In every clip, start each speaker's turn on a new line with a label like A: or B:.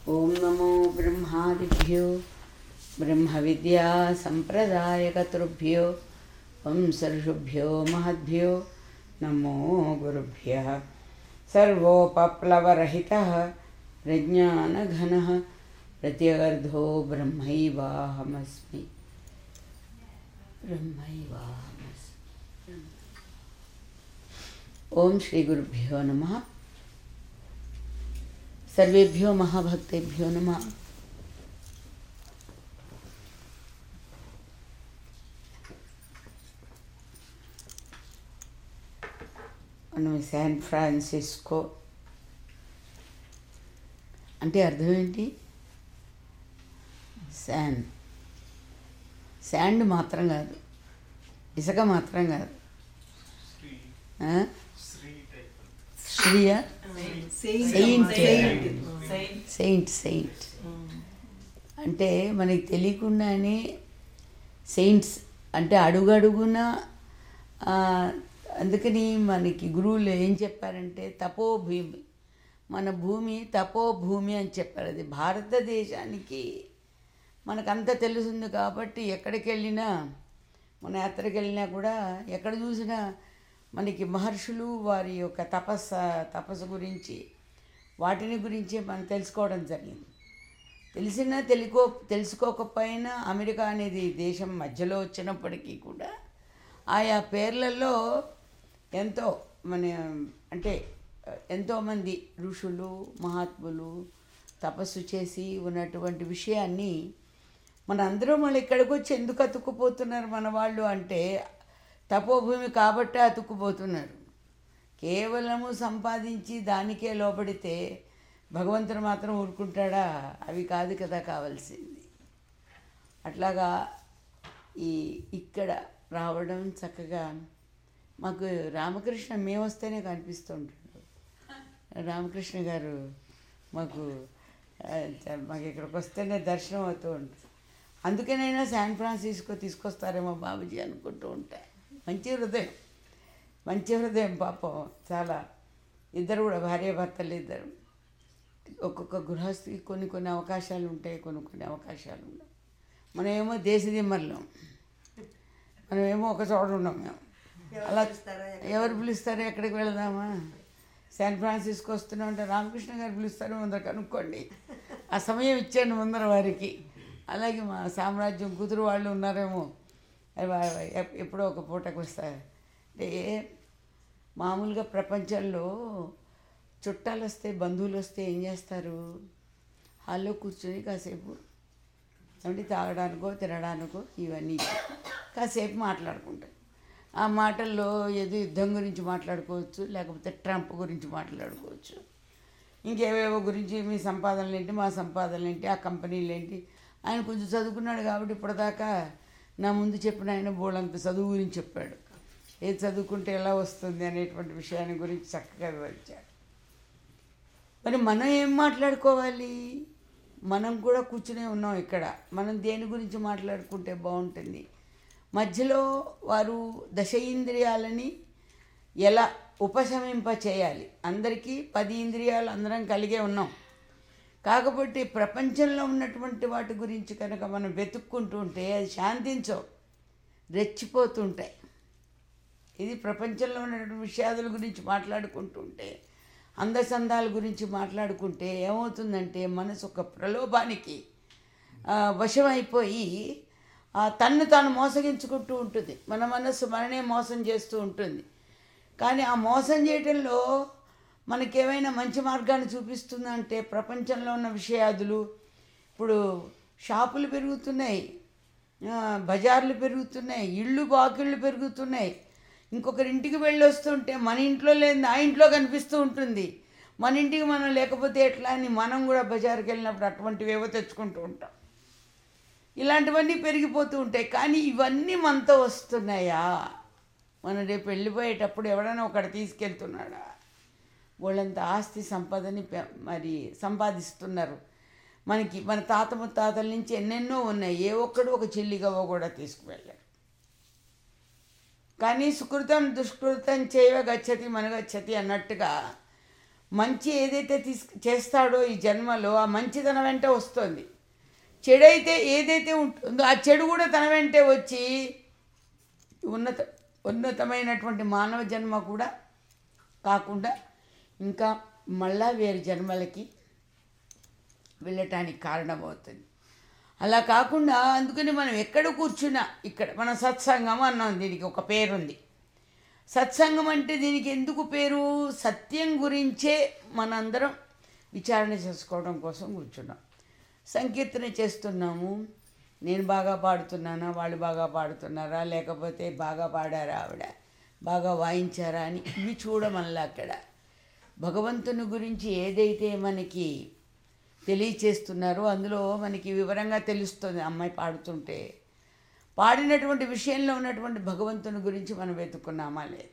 A: ఓం నమో బ్రహ్మాదిభ్యో బ్రహ్మవిద్యాసంప్రదాయకతృభ్యో వంశర్షుభ్యో మహద్భ్యో నమో గురుభ్య సర్వోపప్లవరహిత ప్రజ్ఞానఘన ప్రత్యగర్ధో బ్రహ్మైవాహమస్మి బ్రహ్మైవాహమస్మి ఓం శ్రీ గురుభ్యో నమ సర్వేభ్యో మహాభక్తేభ్యో నమ మనం శాన్ ఫ్రాన్సిస్కో అంటే అర్థం ఏంటి శాన్ శాండ్ మాత్రం కాదు ఇసుక మాత్రం కాదు ఆ? శ్రీయా సెయింట్ సెయింట్ సెయింట్ అంటే మనకి తెలియకుండానే సెయింట్స్ అంటే అడుగడుగున ఆ, అందుకని మనకి గురువులు ఏం చెప్పారంటే తపోభూమి మన భూమి తపోభూమి అని చెప్పారు అది భారతదేశానికి మనకంతా తెలుస్తుంది కాబట్టి ఎక్కడికి వెళ్ళినా మన యాత్రకి వెళ్ళినా కూడా ఎక్కడ చూసినా మనకి మహర్షులు వారి యొక్క తపస్స తపస్సు గురించి వాటిని గురించి మనం తెలుసుకోవడం జరిగింది తెలిసినా తెలుకో తెలుసుకోకపోయినా అమెరికా అనేది దేశం మధ్యలో వచ్చినప్పటికీ కూడా ఆయా పేర్లలో ఎంతో మన అంటే ఎంతోమంది ఋషులు మహాత్ములు తపస్సు చేసి ఉన్నటువంటి విషయాన్ని మన అందరం మళ్ళీ ఇక్కడికి వచ్చి ఎందుకు అతుక్కుపోతున్నారు మన వాళ్ళు అంటే తపోభూమి కాబట్టే అతుక్కుపోతున్నారు కేవలము సంపాదించి దానికే లోబడితే భగవంతుడు మాత్రం ఊరుకుంటాడా అవి కాదు కదా కావాల్సింది అట్లాగా ఈ ఇక్కడ రావడం చక్కగా మాకు రామకృష్ణ మేము వస్తేనే కనిపిస్తుంటాడు రామకృష్ణ గారు మాకు ఆ, మాకు ఇక్కడికి వస్తేనే దర్శనం అవుతూ ఉంటుంది అందుకనైనా శాన్ ఫ్రాన్సిస్కో తీసుకొస్తారేమో బాబుజీ అనుకుంటూ ఉంటా మంచి హృదయం మంచి హృదయం పాపం చాలా ఇద్దరు కూడా భార్య భర్తలు ఇద్దరు ఒక్కొక్క గృహస్థికి కొన్ని కొన్ని అవకాశాలు ఉంటాయి కొన్ని కొన్ని అవకాశాలు ఉండవు మనమేమో దేశదిమ్మర్లం మనమేమో ఒక చోట ఉన్నాం మేము అలా ఎవరు పిలుస్తారో ఎక్కడికి వెళదామా శాన్ ఫ్రాన్సిస్కో వస్తున్నాం అంటే రామకృష్ణ గారు పిలుస్తారో ముందర కనుక్కోండి ఆ సమయం ఇచ్చాను ముందర వారికి అలాగే మా సామ్రాజ్యం కూతురు వాళ్ళు ఉన్నారేమో అవి వా- ఎప్- ఎప్పుడో ఒక పూటకు వస్తారు అంటే మామూలుగా ప్రపంచంలో చుట్టాలు వస్తే బంధువులు వస్తే ఏం చేస్తారు హాల్లో కూర్చొని కాసేపు అంటే తాగడానికో తినడానికో ఇవన్నీ కాసేపు మాట్లాడుకుంటారు ఆ మాటల్లో ఏదో యుద్ధం గురించి మాట్లాడుకోవచ్చు లేకపోతే ట్రంప్ గురించి మాట్లాడుకోవచ్చు ఇంకేవేవో గురించి మీ సంపాదనలు ఏంటి మా సంపాదనలు ఏంటి ఆ కంపెనీలు ఏంటి ఆయన కొంచెం చదువుకున్నాడు కాబట్టి ఇప్పటిదాకా నా ముందు చెప్పిన ఆయన బోళ్ళంత చదువు గురించి చెప్పాడు ఏది చదువుకుంటే ఎలా వస్తుంది అనేటువంటి విషయాన్ని గురించి చక్కగా వివరించాడు మరి మనం ఏం మాట్లాడుకోవాలి మనం కూడా కూర్చునే ఉన్నాం ఇక్కడ మనం దేని గురించి మాట్లాడుకుంటే బాగుంటుంది మధ్యలో వారు దశ ఇంద్రియాలని ఎలా ఉపశమింప చేయాలి అందరికీ పది ఇంద్రియాలు అందరం కలిగే ఉన్నాం కాకపోతే ప్రపంచంలో ఉన్నటువంటి వాటి గురించి కనుక మనం వెతుక్కుంటూ ఉంటే అది శాంతించవు రెచ్చిపోతుంటాయి ఇది ప్రపంచంలో ఉన్నటువంటి విషయాదుల గురించి మాట్లాడుకుంటూ ఉంటే అందచందాల గురించి మాట్లాడుకుంటే ఏమవుతుందంటే మనసు ఒక ప్రలోభానికి ఆ, వశమైపోయి ఆ, తన్ను తాను మోసగించుకుంటూ ఉంటుంది మన మనస్సు మననే మోసం చేస్తూ ఉంటుంది కానీ ఆ మోసం చేయటంలో మనకేమైనా మంచి మార్గాన్ని చూపిస్తుందంటే ప్రపంచంలో ఉన్న విషయాదులు ఇప్పుడు షాపులు పెరుగుతున్నాయి ఆ, బజార్లు పెరుగుతున్నాయి ఇళ్ళు బాకిళ్ళు పెరుగుతున్నాయి ఇంకొకరి ఇంటికి వెళ్ళొస్తుంటే మన ఇంట్లో లేని ఆ ఇంట్లో కనిపిస్తూ ఉంటుంది మన ఇంటికి మనం లేకపోతే ఎట్లా అని మనం కూడా బజార్కి వెళ్ళినప్పుడు అటువంటివేవో తెచ్చుకుంటూ ఉంటాం ఇలాంటివన్నీ పెరిగిపోతూ ఉంటాయి కానీ ఇవన్నీ మనతో వస్తున్నాయా మనం రేపు వెళ్ళిపోయేటప్పుడు ఎవడైనా ఒకటి తీసుకెళ్తున్నాడా వాళ్ళంత ఆస్తి సంపదని పె- మరి సంపాదిస్తున్నారు మనకి మన తాత ముత్తాతల నుంచి ఎన్నెన్నో ఉన్నాయి ఏ ఒక్కడు ఒక చిల్లిగవ్వ కూడా తీసుకువెళ్ళారు కానీ సుకృతం దుష్కృతం చేయవ గచ్చతి మనగచ్చతి అన్నట్టుగా మంచి ఏదైతే తీసు చేస్తాడో ఈ జన్మలో ఆ మంచితనం వెంట వస్తుంది చెడైతే ఏదైతే ఉంటుందో ఆ చెడు కూడా తన వెంటే వచ్చి ఉన్నత ఉన్నతమైనటువంటి మానవ జన్మ కూడా కాకుండా ఇంకా మళ్ళా వేరు జన్మలకి వెళ్ళటానికి కారణమవుతుంది అలా కాకుండా అందుకని మనం ఎక్కడ కూర్చున్నా ఇక్కడ మన సత్సంగం అన్నాం దీనికి ఒక పేరుంది సత్సంగం అంటే దీనికి ఎందుకు పేరు సత్యం గురించే మనందరం విచారణ చేసుకోవడం కోసం కూర్చున్నాం సంకీర్తన చేస్తున్నాము నేను బాగా పాడుతున్నానా వాళ్ళు బాగా పాడుతున్నారా లేకపోతే బాగా పాడారా ఆవిడ బాగా వాయించారా అని ఇవి చూడమల్లా అక్కడ భగవంతుని గురించి ఏదైతే మనకి తెలియచేస్తున్నారో అందులో మనకి వివరంగా తెలుస్తుంది అమ్మాయి పాడుతుంటే పాడినటువంటి విషయంలో ఉన్నటువంటి భగవంతుని గురించి మనం వెతుక్కున్నామా లేదా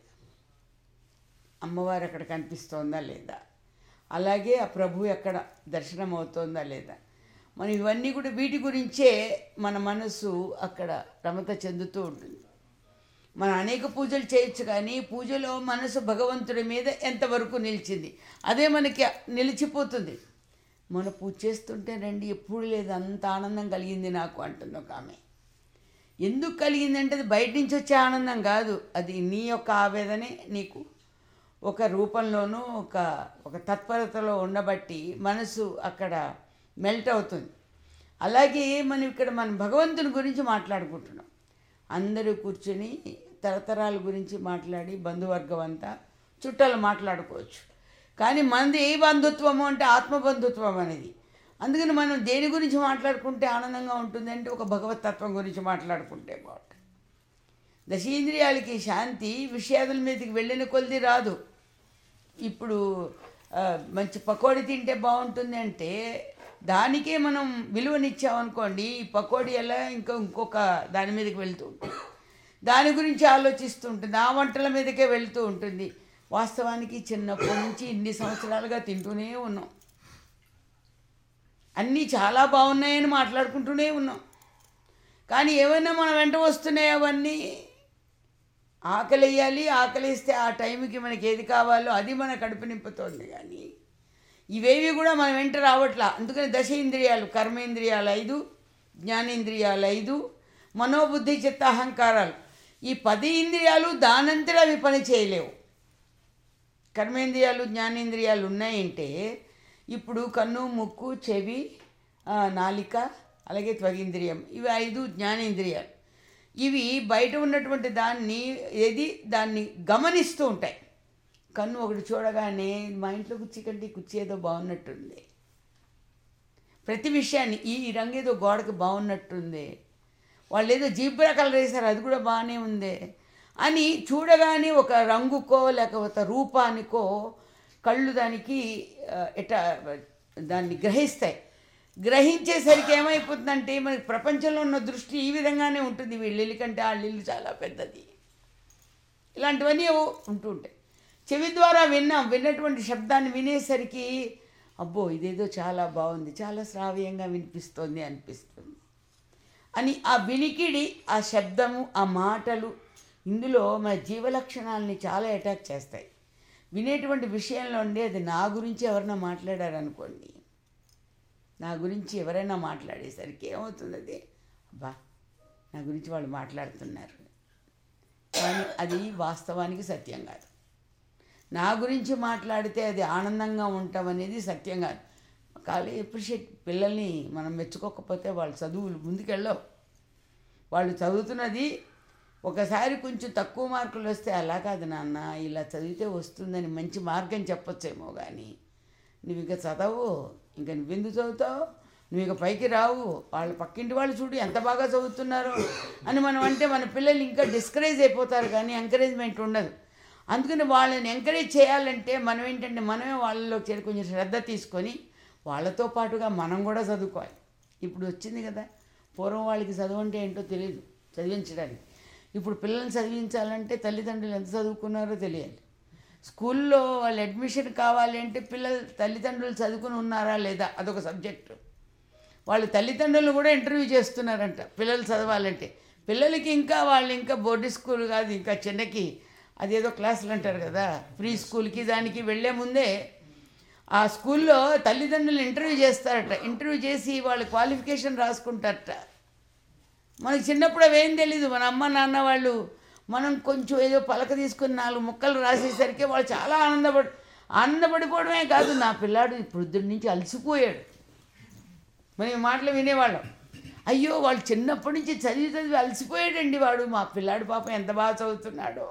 A: అమ్మవారు అక్కడ కనిపిస్తోందా లేదా అలాగే ఆ ప్రభు ఎక్కడ దర్శనం అవుతోందా లేదా మనం ఇవన్నీ కూడా వీటి గురించే మన మనసు అక్కడ రమత చెందుతూ ఉంటుంది మనం అనేక పూజలు చేయొచ్చు కానీ పూజలో మనసు భగవంతుడి మీద ఎంతవరకు నిలిచింది అదే మనకి నిలిచిపోతుంది మన పూజ చేస్తుంటే రండి ఎప్పుడు లేదు అంత ఆనందం కలిగింది నాకు అంటుంది ఒక ఆమె ఎందుకు కలిగిందంటే అది బయట నుంచి వచ్చే ఆనందం కాదు అది నీ యొక్క ఆవేదనే నీకు ఒక రూపంలోనూ ఒక ఒక తత్పరతలో ఉండబట్టి మనసు అక్కడ మెల్ట్ అవుతుంది అలాగే మనం ఇక్కడ మన భగవంతుని గురించి మాట్లాడుకుంటున్నాం అందరూ కూర్చొని తరతరాల గురించి మాట్లాడి బంధువర్గం అంతా చుట్టాలు మాట్లాడుకోవచ్చు కానీ మనది ఏ బంధుత్వము అంటే ఆత్మబంధుత్వం అనేది అందుకని మనం దేని గురించి మాట్లాడుకుంటే ఆనందంగా ఉంటుంది అంటే ఒక భగవతత్వం గురించి మాట్లాడుకుంటే బాగుంటుంది దశేంద్రియాలకి శాంతి విషయాదుల మీదకి వెళ్ళిన కొలిది రాదు ఇప్పుడు ఆ, మంచి పకోడీ తింటే బాగుంటుంది అంటే దానికే మనం విలువనిచ్చామనుకోండి ఈ పకోడీ ఎలా ఇంకా ఇంకొక దాని మీదకి వెళ్తూ ఉంటుంది దాని గురించి ఆలోచిస్తూ ఉంటుంది ఆ వంటల మీదకే వెళ్తూ ఉంటుంది వాస్తవానికి చిన్నప్పటి నుంచి ఇన్ని సంవత్సరాలుగా తింటూనే ఉన్నాం అన్నీ చాలా బాగున్నాయని మాట్లాడుకుంటూనే ఉన్నాం కానీ ఏమైనా మన వెంట వస్తున్నాయి అవన్నీ ఆకలి వేయాలి ఆకలిస్తే ఆ టైంకి మనకి ఏది కావాలో అది మన కడుపు నింపుతోంది కానీ ఇవేవి కూడా మన వెంట రావట్లా అందుకని దశేంద్రియాలు కర్మేంద్రియాలు ఐదు జ్ఞానేంద్రియాలు ఐదు మనోబుద్ధి చిత్త అహంకారాలు ఈ పది ఇంద్రియాలు దానంతట అవి పని చేయలేవు కర్మేంద్రియాలు జ్ఞానేంద్రియాలు ఉన్నాయంటే ఇప్పుడు కన్ను ముక్కు చెవి ఆ, నాలిక అలాగే త్వగింద్రియం ఇవి ఐదు జ్ఞానేంద్రియాలు ఇవి బయట ఉన్నటువంటి దాన్ని ఏది దాన్ని గమనిస్తూ ఉంటాయి కన్ను ఒకటి చూడగానే మా ఇంట్లో కుర్చీ కంటే ఈ కుర్చీ ఏదో బాగున్నట్టుంది ప్రతి విషయాన్ని ఈ ఈ రంగు ఏదో గోడకు బాగున్నట్టుంది వాళ్ళు ఏదో జీబ్రా కలర్ వేశారు అది కూడా బాగానే ఉంది అని చూడగానే ఒక రంగుకో లేకపోతే రూపానికో కళ్ళు దానికి ఆ, ఎట దాన్ని గ్రహిస్తాయి గ్రహించేసరికి ఏమైపోతుందంటే మనకి ప్రపంచంలో ఉన్న దృష్టి ఈ విధంగానే ఉంటుంది వీళ్ళ ఇల్లు కంటే వాళ్ళ ఇల్లు చాలా పెద్దది ఇలాంటివన్నీ ఏవో ఉంటూ ఉంటాయి చెవి ద్వారా విన్నాం విన్నటువంటి శబ్దాన్ని వినేసరికి అబ్బో ఇదేదో చాలా బాగుంది చాలా శ్రావ్యంగా వినిపిస్తోంది అనిపిస్తుంది అని ఆ వినికిడి ఆ శబ్దము ఆ మాటలు ఇందులో మన జీవలక్షణాలని చాలా అటాక్ చేస్తాయి వినేటువంటి విషయంలో ఉండి అది నా గురించి ఎవరైనా మాట్లాడారనుకోండి నా గురించి ఎవరైనా మాట్లాడేసరికి ఏమవుతుంది అది అబ్బా నా గురించి వాళ్ళు మాట్లాడుతున్నారు కానీ అది వాస్తవానికి సత్యం కాదు నా గురించి మాట్లాడితే అది ఆనందంగా ఉంటాం అనేది సత్యం కాదు ఖాళీ ఎప్రిషియేట్ పిల్లల్ని మనం మెచ్చుకోకపోతే వాళ్ళ చదువులు ముందుకెళ్ళవు వాళ్ళు చదువుతున్నది ఒకసారి కొంచెం తక్కువ మార్కులు వస్తే అలా కాదు నాన్న ఇలా చదివితే వస్తుందని మంచి మార్గం చెప్పొచ్చేమో కానీ నువ్వు ఇంకా చదవు ఇంకా నువ్వెందుకు చదువుతావు నువ్వు ఇక పైకి రావు వాళ్ళ పక్కింటి వాళ్ళు చూడు ఎంత బాగా చదువుతున్నారో అని మనం అంటే మన పిల్లలు ఇంకా డిస్కరేజ్ అయిపోతారు కానీ ఎంకరేజ్మెంట్ ఉండదు అందుకని వాళ్ళని ఎంకరేజ్ చేయాలంటే మనం ఏంటంటే మనమే వాళ్ళలో చేరి కొంచెం శ్రద్ధ తీసుకొని వాళ్ళతో పాటుగా మనం కూడా చదువుకోవాలి ఇప్పుడు వచ్చింది కదా పూర్వం వాళ్ళకి చదువు అంటే ఏంటో తెలియదు చదివించడానికి ఇప్పుడు పిల్లల్ని చదివించాలంటే తల్లిదండ్రులు ఎంత చదువుకున్నారో తెలియాలి స్కూల్లో వాళ్ళు అడ్మిషన్ కావాలి అంటే పిల్లలు తల్లిదండ్రులు చదువుకుని ఉన్నారా లేదా అదొక సబ్జెక్టు వాళ్ళు తల్లిదండ్రులు కూడా ఇంటర్వ్యూ చేస్తున్నారంట పిల్లలు చదవాలంటే పిల్లలకి ఇంకా వాళ్ళు ఇంకా బోర్డు స్కూల్ కాదు ఇంకా చిన్నకి అదేదో క్లాసులు అంటారు కదా ప్రీ స్కూల్కి దానికి వెళ్ళే ముందే ఆ స్కూల్లో తల్లిదండ్రులు ఇంటర్వ్యూ చేస్తారట ఇంటర్వ్యూ చేసి వాళ్ళ క్వాలిఫికేషన్ రాసుకుంటారట మనకి చిన్నప్పుడు అవేం తెలీదు మన అమ్మ నాన్న వాళ్ళు మనం కొంచెం ఏదో పలక తీసుకుని నాలుగు ముక్కలు రాసేసరికి వాళ్ళు చాలా ఆనందపడి ఆనందపడిపోవడమే కాదు నా పిల్లాడు పొద్దున్న నుంచి అలసిపోయాడు మనం ఈ మాటలు వినేవాళ్ళం అయ్యో వాళ్ళు చిన్నప్పటి నుంచి చదివి చదివి అలసిపోయాడండి వాడు మా పిల్లాడు పాపం ఎంత బాగా చదువుతున్నాడో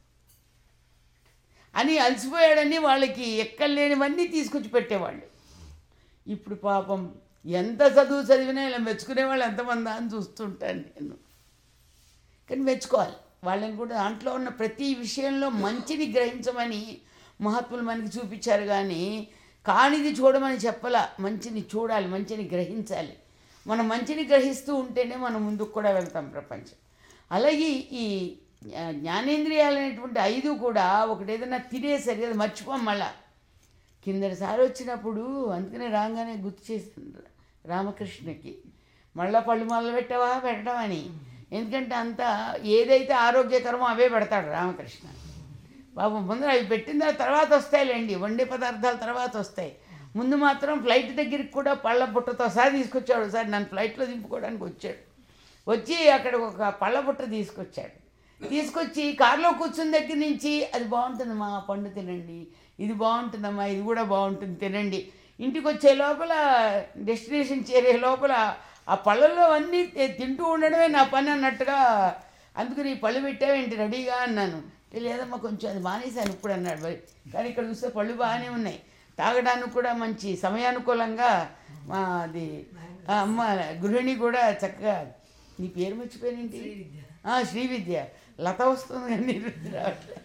A: అని అలసిపోయాడని వాళ్ళకి ఎక్కలేనివన్నీ తీసుకొచ్చి పెట్టేవాళ్ళు ఇప్పుడు పాపం ఎంత చదువు చదివినా ఇలా మెచ్చుకునే వాళ్ళు ఎంతమంది అని చూస్తుంటాను నేను కానీ మెచ్చుకోవాలి వాళ్ళని కూడా దాంట్లో ఉన్న ప్రతి విషయంలో మంచిని గ్రహించమని మహాత్ములు మనకి చూపించారు కానీ కానిది చూడమని చెప్పలా మంచిని చూడాలి మంచిని గ్రహించాలి మనం మంచిని గ్రహిస్తూ ఉంటేనే మనం ముందుకు కూడా వెళ్తాం ప్రపంచం అలాగే ఈ జ్ఞా- జ్ఞానేంద్రియాలు అనేటువంటి ఐదు కూడా ఒకటి ఏదైనా తినేసరికి అది మర్చిపోం మళ్ళా కిందటిసారి వచ్చినప్పుడు అందుకనే రాగానే గుర్తు చేసింది రామకృష్ణకి మళ్ళా పళ్ళు మొదలు పెట్టావా పెట్టడం ఎందుకంటే అంత ఏదైతే ఆరోగ్యకరమో అవే పెడతాడు రామకృష్ణ బాబు ముందు అవి పెట్టిన తర్వాత వస్తాయిలేండి వండే పదార్థాల తర్వాత వస్తాయి ముందు మాత్రం ఫ్లైట్ దగ్గరికి కూడా పళ్ళ బుట్టతో సహా తీసుకొచ్చాడు సార్ నన్ను ఫ్లైట్లో దింపుకోవడానికి వచ్చాడు వచ్చి అక్కడ ఒక పళ్ళ బుట్ట తీసుకొచ్చాడు తీసుకొచ్చి కారులో కూర్చున్న దగ్గర నుంచి అది బాగుంటుందమ్మా ఆ పండు తినండి ఇది బాగుంటుందమ్మా ఇది కూడా బాగుంటుంది తినండి ఇంటికి వచ్చే లోపల డెస్టినేషన్ చేరే లోపల ఆ పళ్ళల్లో అన్నీ తి- తింటూ ఉండడమే నా పని అన్నట్టుగా అందుకని ఈ పళ్ళు పెట్టావేంటి రెడీగా అన్నాను "ఏ లేదమ్మా కొంచెం అది మానేశాను ఇప్పుడు అన్నాడు మరి కానీ ఇక్కడ చూస్తే పళ్ళు బాగానే ఉన్నాయి తాగడానికి కూడా మంచి సమయానుకూలంగా మా అది ఆ అమ్మ గృహిణి కూడా చక్కగా నీ పేరు మర్చిపోయినేంటి ఆ, శ్రీ విద్య లత వస్తుంది కానీ నీ రుద్ర రావట్లే.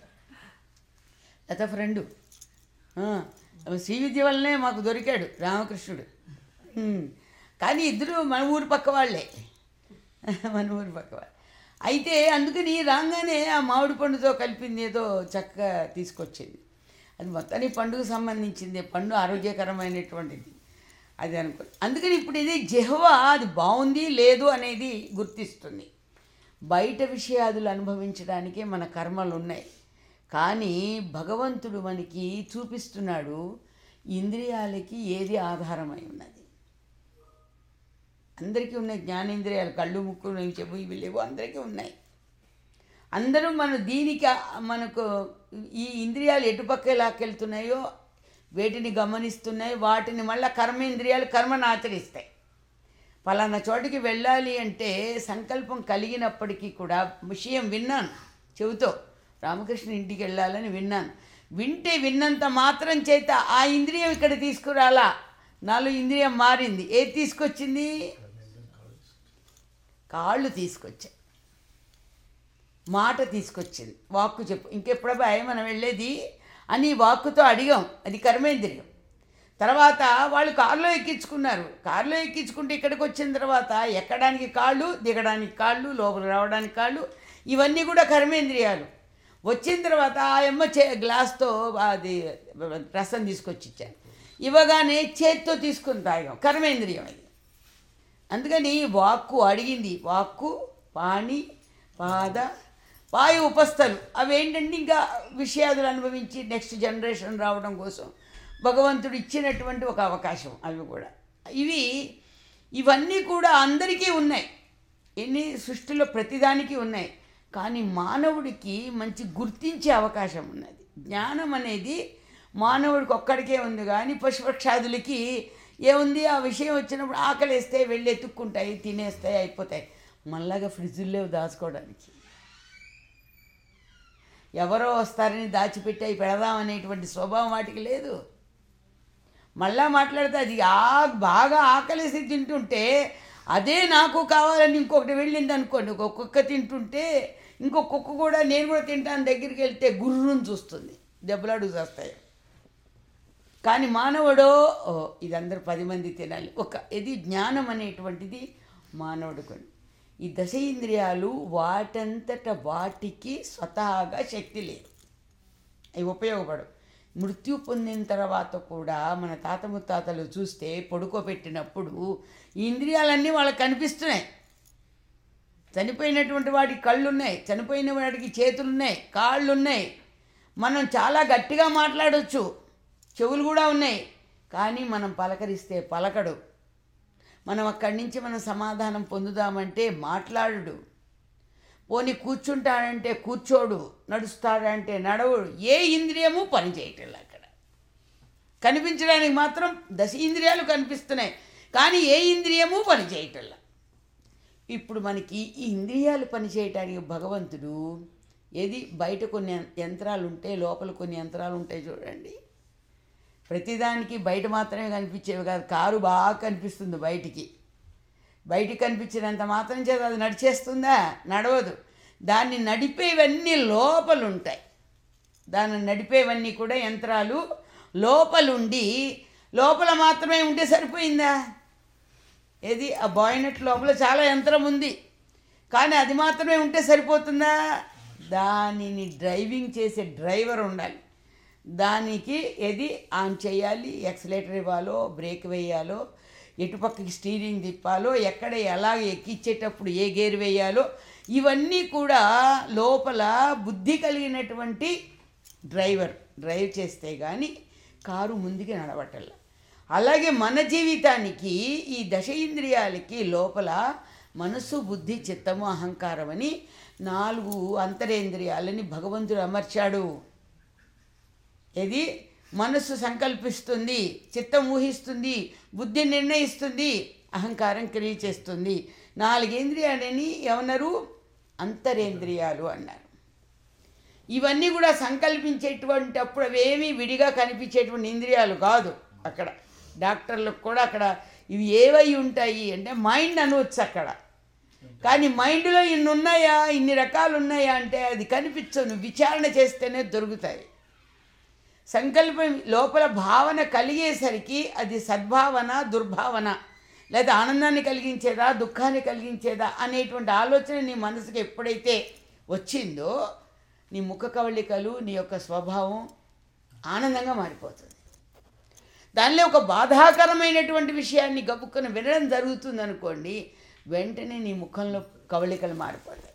A: లత ఫ్రెండు ఆ, శ్రీ విద్య వల్లనే మాకు దొరికాడు రామకృష్ణుడు ఉమ్. కానీ ఇద్దరు మన ఊరు పక్క వాళ్ళే మన ఊరు పక్క వాళ్ళు అయితే అందుకని రాగానే ఆ మామిడి పండుతో కలిపింది ఏదో చక్కగా తీసుకొచ్చింది అది మొత్తానికి పండుగ సంబంధించింది పండు ఆరోగ్యకరమైనటువంటిది అది అనుకో అందుకని ఇప్పుడు ఇది జెహ్వ అది బాగుంది లేదు అనేది గుర్తిస్తుంది బయట విషయాదులు అనుభవించడానికే మన కర్మలు ఉన్నాయి కానీ భగవంతుడు మనకి చూపిస్తున్నాడు ఇంద్రియాలకి ఏది ఆధారమై ఉన్నది అందరికీ ఉన్నాయి జ్ఞానేంద్రియాలు కళ్ళు ముక్కు ఇవి చెప్పు ఇవి లేవు అందరికీ ఉన్నాయి అందరూ మన దీనికి ఆ- మనకు ఈ ఇంద్రియాలు ఎటుపక్క లాక్కెళ్తున్నాయో వేటిని గమనిస్తున్నాయి వాటిని మళ్ళీ కర్మేంద్రియాలు కర్మను ఆచరిస్తాయి పలానా చోటికి వెళ్ళాలి అంటే సంకల్పం కలిగినప్పటికీ కూడా విషయం విన్నాను చెబుతో రామకృష్ణ ఇంటికి వెళ్ళాలని విన్నాను వింటే విన్నంత మాత్రం చేత ఆ ఇంద్రియం ఇక్కడ తీసుకురాలా నాలో ఇంద్రియం మారింది ఏది తీసుకొచ్చింది కాళ్ళు తీసుకొచ్చాయి మాట తీసుకొచ్చింది వాక్కు చెప్పు ఇంకెప్పుడబ్బా మనం వెళ్ళేది అని వాక్కుతో అడిగాం అది కర్మేంద్రియం తర్వాత వాళ్ళు కారులో ఎక్కించుకున్నారు కారులో ఎక్కించుకుంటే ఇక్కడికి వచ్చిన తర్వాత ఎక్కడానికి కాళ్ళు దిగడానికి కాళ్ళు లోపల రావడానికి కాళ్ళు ఇవన్నీ కూడా కర్మేంద్రియాలు వచ్చిన తర్వాత ఆ అమ్మ చే గ్లాస్తో అది రసం తీసుకొచ్చి ఇచ్చాను ఇవ్వగానే చేత్తో తీసుకుని తాగాం కర్మేంద్రియం అది అందుకని వాక్కు అడిగింది వాక్కు పాణి పాద వాయు ఉపస్థలు అవి ఏంటంటే ఇంకా విషయాదులు అనుభవించి నెక్స్ట్ జనరేషన్ రావడం కోసం భగవంతుడు ఇచ్చినటువంటి ఒక అవకాశం అవి కూడా ఇవి ఇవన్నీ కూడా అందరికీ ఉన్నాయి ఎన్ని సృష్టిలో ప్రతిదానికి ఉన్నాయి కానీ మానవుడికి మంచి గుర్తించే అవకాశం ఉన్నది జ్ఞానం అనేది మానవుడికి ఒక్కడికే ఉంది కానీ పశుపక్షాదులకి ఏముంది ఆ విషయం వచ్చినప్పుడు ఆకలిస్తే వెళ్ళి ఎత్తుక్కుంటాయి తినేస్తాయి అయిపోతాయి మళ్ళాగా ఫ్రిడ్జుల్లో దాచుకోవడానికి ఎవరో వస్తారని దాచిపెట్టి అవి పెడదామనేటువంటి స్వభావం వాటికి లేదు మళ్ళా మాట్లాడితే అది ఆ బాగా ఆకలిసి తింటుంటే అదే నాకు కావాలని ఇంకొకటి వెళ్ళింది అనుకోండి ఒక కుక్క తింటుంటే ఇంకో కుక్క కూడా నేను కూడా తింటాను దగ్గరికి వెళ్తే గుర్రుని చూస్తుంది దెబ్బలాడు చేస్తాయి కానీ మానవుడో ఓ ఇది అందరూ పది మంది తినాలి ఒక ఇది జ్ఞానం అనేటువంటిది మానవుడికి ఉంది. ఈ దశ ఇంద్రియాలు వాటంతట వాటికి స్వతహాగా శక్తి లేదు అవి ఉపయోగపడవు మృత్యు పొందిన తర్వాత కూడా మన తాత ముత్తాతలు చూస్తే పడుకోబెట్టినప్పుడు ఈ ఇంద్రియాలన్నీ వాళ్ళకి కనిపిస్తున్నాయి చనిపోయినటువంటి వాడికి కళ్ళు ఉన్నాయి చనిపోయిన వాడికి చేతులు ఉన్నాయి కాళ్ళు ఉన్నాయి మనం చాలా గట్టిగా మాట్లాడవచ్చు చెవులు కూడా ఉన్నాయి కానీ మనం పలకరిస్తే పలకడు మనం అక్కడి నుంచి మనం సమాధానం పొందుదామంటే మాట్లాడు పోని కూర్చుంటాడంటే కూర్చోడు నడుస్తాడంటే నడవడు ఏ ఇంద్రియము పనిచేయటం అక్కడ కనిపించడానికి మాత్రం దశ ఇంద్రియాలు కనిపిస్తున్నాయి కానీ ఏ ఇంద్రియము పనిచేయటంలా ఇప్పుడు మనకి ఈ ఇంద్రియాలు పనిచేయటానికి భగవంతుడు ఏది బయట కొన్ని యంత్రాలు ఉంటే లోపల కొన్ని యంత్రాలు ఉంటాయి చూడండి ప్రతిదానికి బయట మాత్రమే కనిపించేవి కాదు కారు బాగా కనిపిస్తుంది బయటికి బయటికి కనిపించినంత మాత్రం చేత అది నడిచేస్తుందా నడవదు దాన్ని నడిపేవన్నీ లోపల ఉంటాయి దాన్ని నడిపేవన్నీ కూడా యంత్రాలు లోపలుండి లోపల మాత్రమే ఉంటే సరిపోయిందా ఏది ఆ బాయినట్ లోపల చాలా యంత్రం ఉంది కానీ అది మాత్రమే ఉంటే సరిపోతుందా దానిని డ్రైవింగ్ చేసే డ్రైవర్ ఉండాలి దానికి ఏది ఆన్ చేయాలి ఎక్సలేటర్ ఇవ్వాలో బ్రేక్ వేయాలో ఎటుపక్కకి స్టీరింగ్ తిప్పాలో ఎక్కడ ఎలా ఎక్కించేటప్పుడు ఏ గేర్ వేయాలో ఇవన్నీ కూడా లోపల బుద్ధి కలిగినటువంటి డ్రైవర్ డ్రైవ్ చేస్తే కానీ కారు ముందుకి నడవటల్లా అలాగే మన జీవితానికి ఈ దశ ఇంద్రియాలకి లోపల మనస్సు బుద్ధి చిత్తము అహంకారం అని నాలుగు అంతరేంద్రియాలని భగవంతుడు అమర్చాడు ఇది మనస్సు సంకల్పిస్తుంది చిత్తం ఊహిస్తుంది బుద్ధి నిర్ణయిస్తుంది అహంకారం క్రియ చేస్తుంది నాలుగేంద్రియాలని ఏమన్నారు అంతరేంద్రియాలు అన్నారు ఇవన్నీ కూడా సంకల్పించేటువంటి అప్పుడు అవేమీ విడిగా కనిపించేటువంటి ఇంద్రియాలు కాదు అక్కడ డాక్టర్లకు కూడా అక్కడ ఇవి ఏవై ఉంటాయి అంటే మైండ్ అనవచ్చు అక్కడ కానీ మైండ్లో ఇన్ని ఉన్నాయా ఇన్ని రకాలు ఉన్నాయా అంటే అది కనిపించవు నువ్వు విచారణ చేస్తేనే దొరుకుతాయి సంకల్పం లోపల భావన కలిగేసరికి అది సద్భావన దుర్భావన లేదా ఆనందాన్ని కలిగించేదా దుఃఖాన్ని కలిగించేదా అనేటువంటి ఆలోచన నీ మనసుకి ఎప్పుడైతే వచ్చిందో నీ ముఖ కవళికలు నీ యొక్క స్వభావం ఆనందంగా మారిపోతుంది దానిలో ఒక బాధాకరమైనటువంటి విషయాన్ని గబుక్కున వినడం జరుగుతుంది అనుకోండి వెంటనే నీ ముఖంలో కవళికలు మారిపోతాయి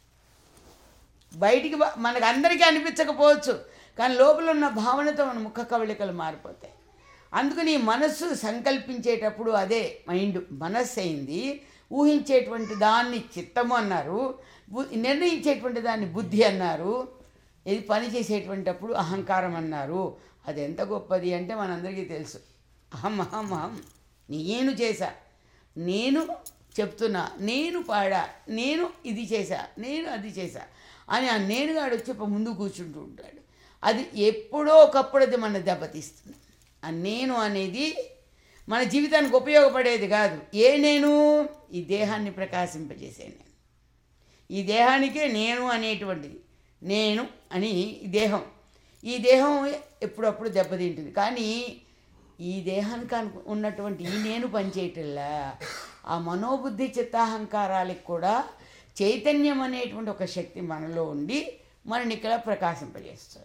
A: బయటికి బ- మనకు అందరికీ అనిపించకపోవచ్చు కానీ లోపల ఉన్న భావనతో మన ముఖ కవళికలు మారిపోతాయి అందుకని మనస్సు సంకల్పించేటప్పుడు అదే మైండ్ మనస్సు అయింది ఊహించేటువంటి దాన్ని చిత్తము అన్నారు బు- నిర్ణయించేటువంటి దాన్ని బుద్ధి అన్నారు ఇది పని చేసేటువంటప్పుడు అహంకారం అన్నారు అది ఎంత గొప్పది అంటే మనందరికీ తెలుసు అహం అహం అహం నేను చేశా నేను చెప్తున్నా నేను పాడా నేను ఇది చేశా నేను అది చేశా అని ఆ నేనుగాడు వచ్చి ఒక ముందు కూర్చుంటూ ఉంటాడు అది ఎప్పుడో ఒకప్పుడు అది మన దెబ్బతీస్తుంది ఆ నేను అనేది మన జీవితానికి ఉపయోగపడేది కాదు ఏ నేను ఈ దేహాన్ని ప్రకాశింపజేసే నేను ఈ దేహానికే నేను అనేటువంటిది నేను అని ఈ దేహం ఈ దేహం ఎప్పుడప్పుడు దెబ్బతింటుంది కానీ ఈ దేహానికి అను- ఉన్నటువంటి ఈ నేను పనిచేయటంలా ఆ మనోబుద్ధి చిత్తాహంకారాలకు కూడా చైతన్యం అనేటువంటి ఒక శక్తి మనలో ఉండి మనని ఇక్కడ ప్రకాశింపజేస్తుంది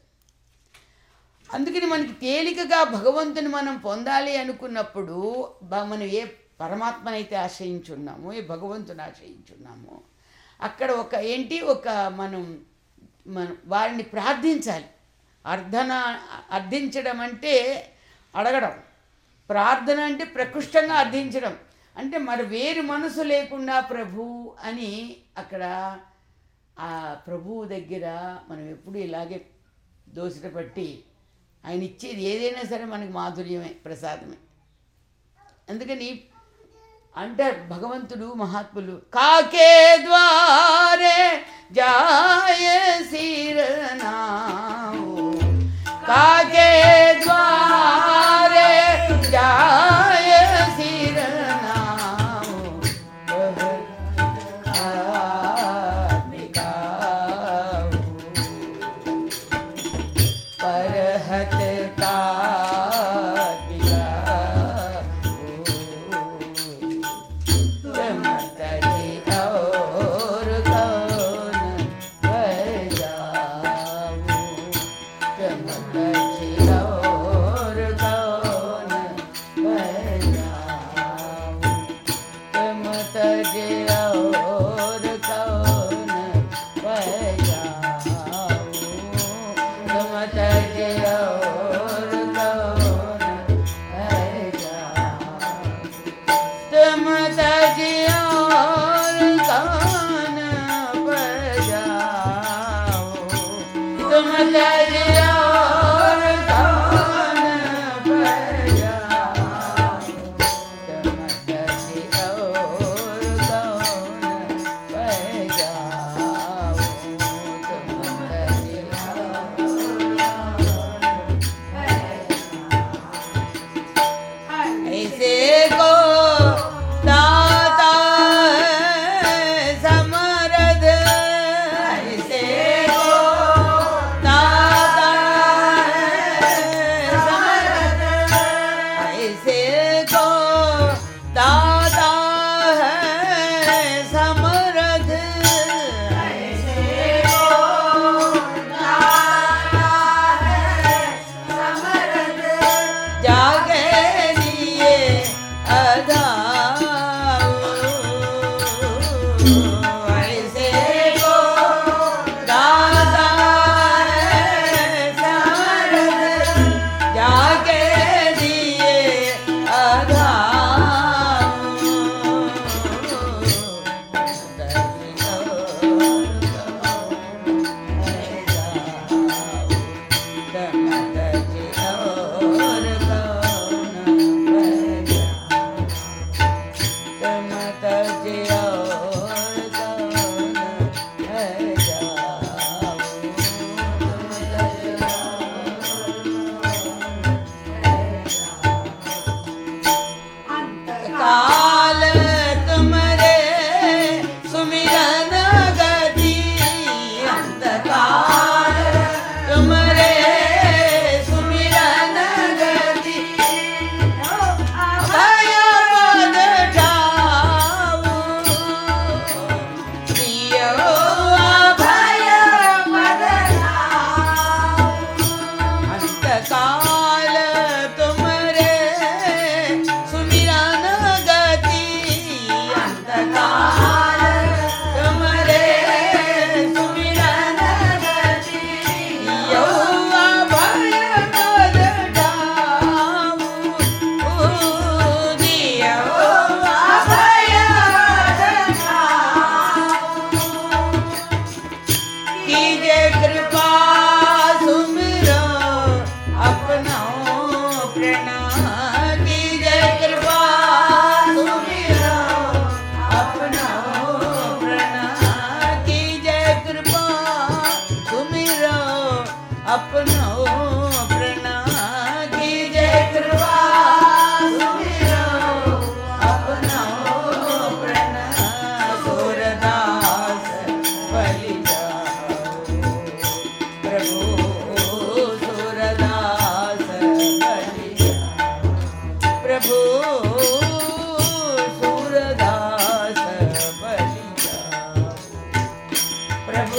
A: అందుకని మనకి తేలికగా భగవంతుని మనం పొందాలి అనుకున్నప్పుడు బ- మనం ఏ పరమాత్మనైతే ఆశ్రయించున్నామో ఏ భగవంతుని ఆశ్రయించున్నామో అక్కడ ఒక ఏంటి ఒక మనం మనం వారిని ప్రార్థించాలి అర్థన అర్థించడం అంటే అడగడం ప్రార్థన అంటే ప్రకృష్టంగా అర్థించడం అంటే మరి వేరు మనసు లేకుండా ప్రభు అని అక్కడ ఆ ప్రభువు దగ్గర మనం ఎప్పుడు ఇలాగే దోసిట పట్టి ఆయన ఇచ్చేది ఏదైనా సరే మనకి మాధుర్యమే ప్రసాదమే అందుకని అంటారు భగవంతుడు మహాత్ములు కాకే ద్వారే జాయ సిరనావు కాకే ద్వారే జాయ సిరనావు परहत का और कौन बजाऊं चमकती और कौन बजाऊं ऐसे को दाता है समरथ ऐसे को दाता है समरथ ऐसे को दाता है समरथ ऐसे को जागे लिए अधाऊ ऐसे को दादा है समरथ जागे लिए अधाऊ काल तुमरे सुमिरन गति अंत काल तुमरे सुमिरन गति अभय पद ठाऊ प्रियो अभय पद अंतकाल तुमरे सुमिरन गति अंतकाल तुमरे सुमिरन गति यौवा भय पद ठाऊ दियो भय पद कीजे कृपा सुमिरो अपना प्रणा कीजे कृपा सुमिरो अपना प्रणा कीजे कृपा सुमिरो अपना प्रणा कीजे कृपा सुमिरो अपना प्रणा सूरदास बलि जाओ प्रभु सूरदास बलि जाओ प्रभु सूरदास बलि जाओ प्रभु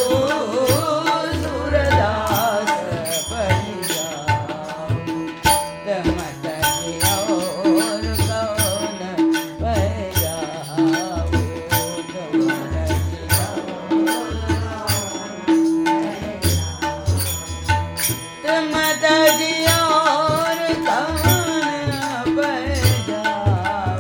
A: सूरदास बलि जाओ तमत और कौन बह जाओ तमत और कौन बह जाओ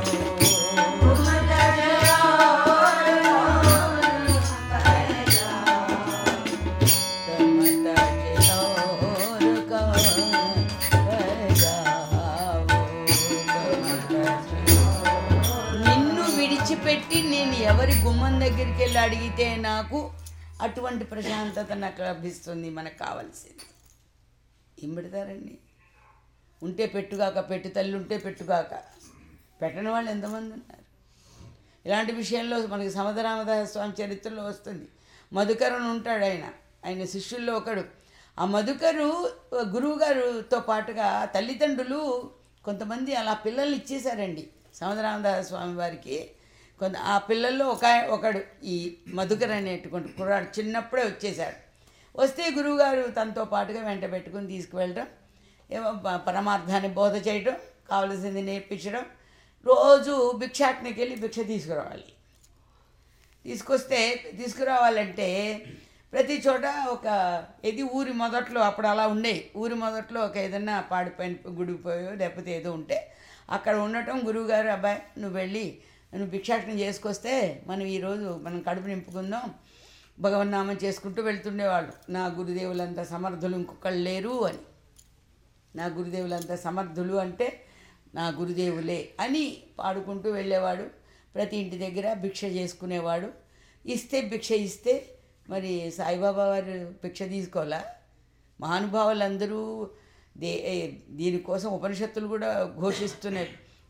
A: నిన్ను విడిచిపెట్టి నేను ఎవరి గుమ్మం దగ్గరికి వెళ్ళి అడిగితే నాకు అటువంటి ప్రశాంతత నాకు లభిస్తుంది మనకు కావాల్సింది ఏం పెడతారండి ఉంటే పెట్టుగాక పెట్టు తల్లి ఉంటే పెట్టుగాక పెట్టని వాళ్ళు ఎంతమంది ఉన్నారు ఇలాంటి విషయంలో మనకి సమధరామదాస స్వామి చరిత్రలో వస్తుంది మధుకరుని ఉంటాడు ఆయన ఆయన శిష్యుల్లో ఒకడు ఆ మధుకరు గురువుగారుతో పాటుగా తల్లిదండ్రులు కొంతమంది అలా పిల్లల్ని ఇచ్చేశారండి సమధరామదాస స్వామి వారికి కొంత ఆ పిల్లల్లో ఒక ఒకడు ఈ మధుకర్ అనేటువంటి కుర్రాడు చిన్నప్పుడే వచ్చేసాడు వస్తే గురువుగారు తనతో పాటుగా వెంట పెట్టుకుని తీసుకువెళ్ళడం ఏమో ప- పరమార్థాన్ని బోధ చేయడం కావలసింది నేర్పించడం రోజు భిక్షాటనకి వెళ్ళి భిక్ష తీసుకురావాలి తీసుకొస్తే తీసుకురావాలంటే ప్రతి చోట ఒక ఇది ఊరి మొదట్లో అప్పుడు అలా ఉండేవి ఊరి మొదట్లో ఒక ఏదన్నా పాడిపోయిన గుడిపోయో లేకపోతే ఏదో ఉంటే అక్కడ ఉండటం గురువుగారు అబ్బాయి నువ్వు వెళ్ళి నువ్వు భిక్షాటన చేసుకొస్తే మనం ఈరోజు మనం కడుపు నింపుకుందాం భగవన్నామం చేసుకుంటూ వెళ్తుండేవాళ్ళు నా గురుదేవులంత సమర్థులు ఇంకొకళ్ళు లేరు అని నా గురుదేవులంత సమర్థులు అంటే నా గురుదేవులే అని పాడుకుంటూ వెళ్ళేవాడు ప్రతి ఇంటి దగ్గర భిక్ష చేసుకునేవాడు ఇస్తే భిక్ష ఇస్తే మరి సాయిబాబా వారు భిక్ష తీసుకోవాలా మహానుభావులందరూ దే దీనికోసం ఉపనిషత్తులు కూడా ఘోషిస్తున్నాయి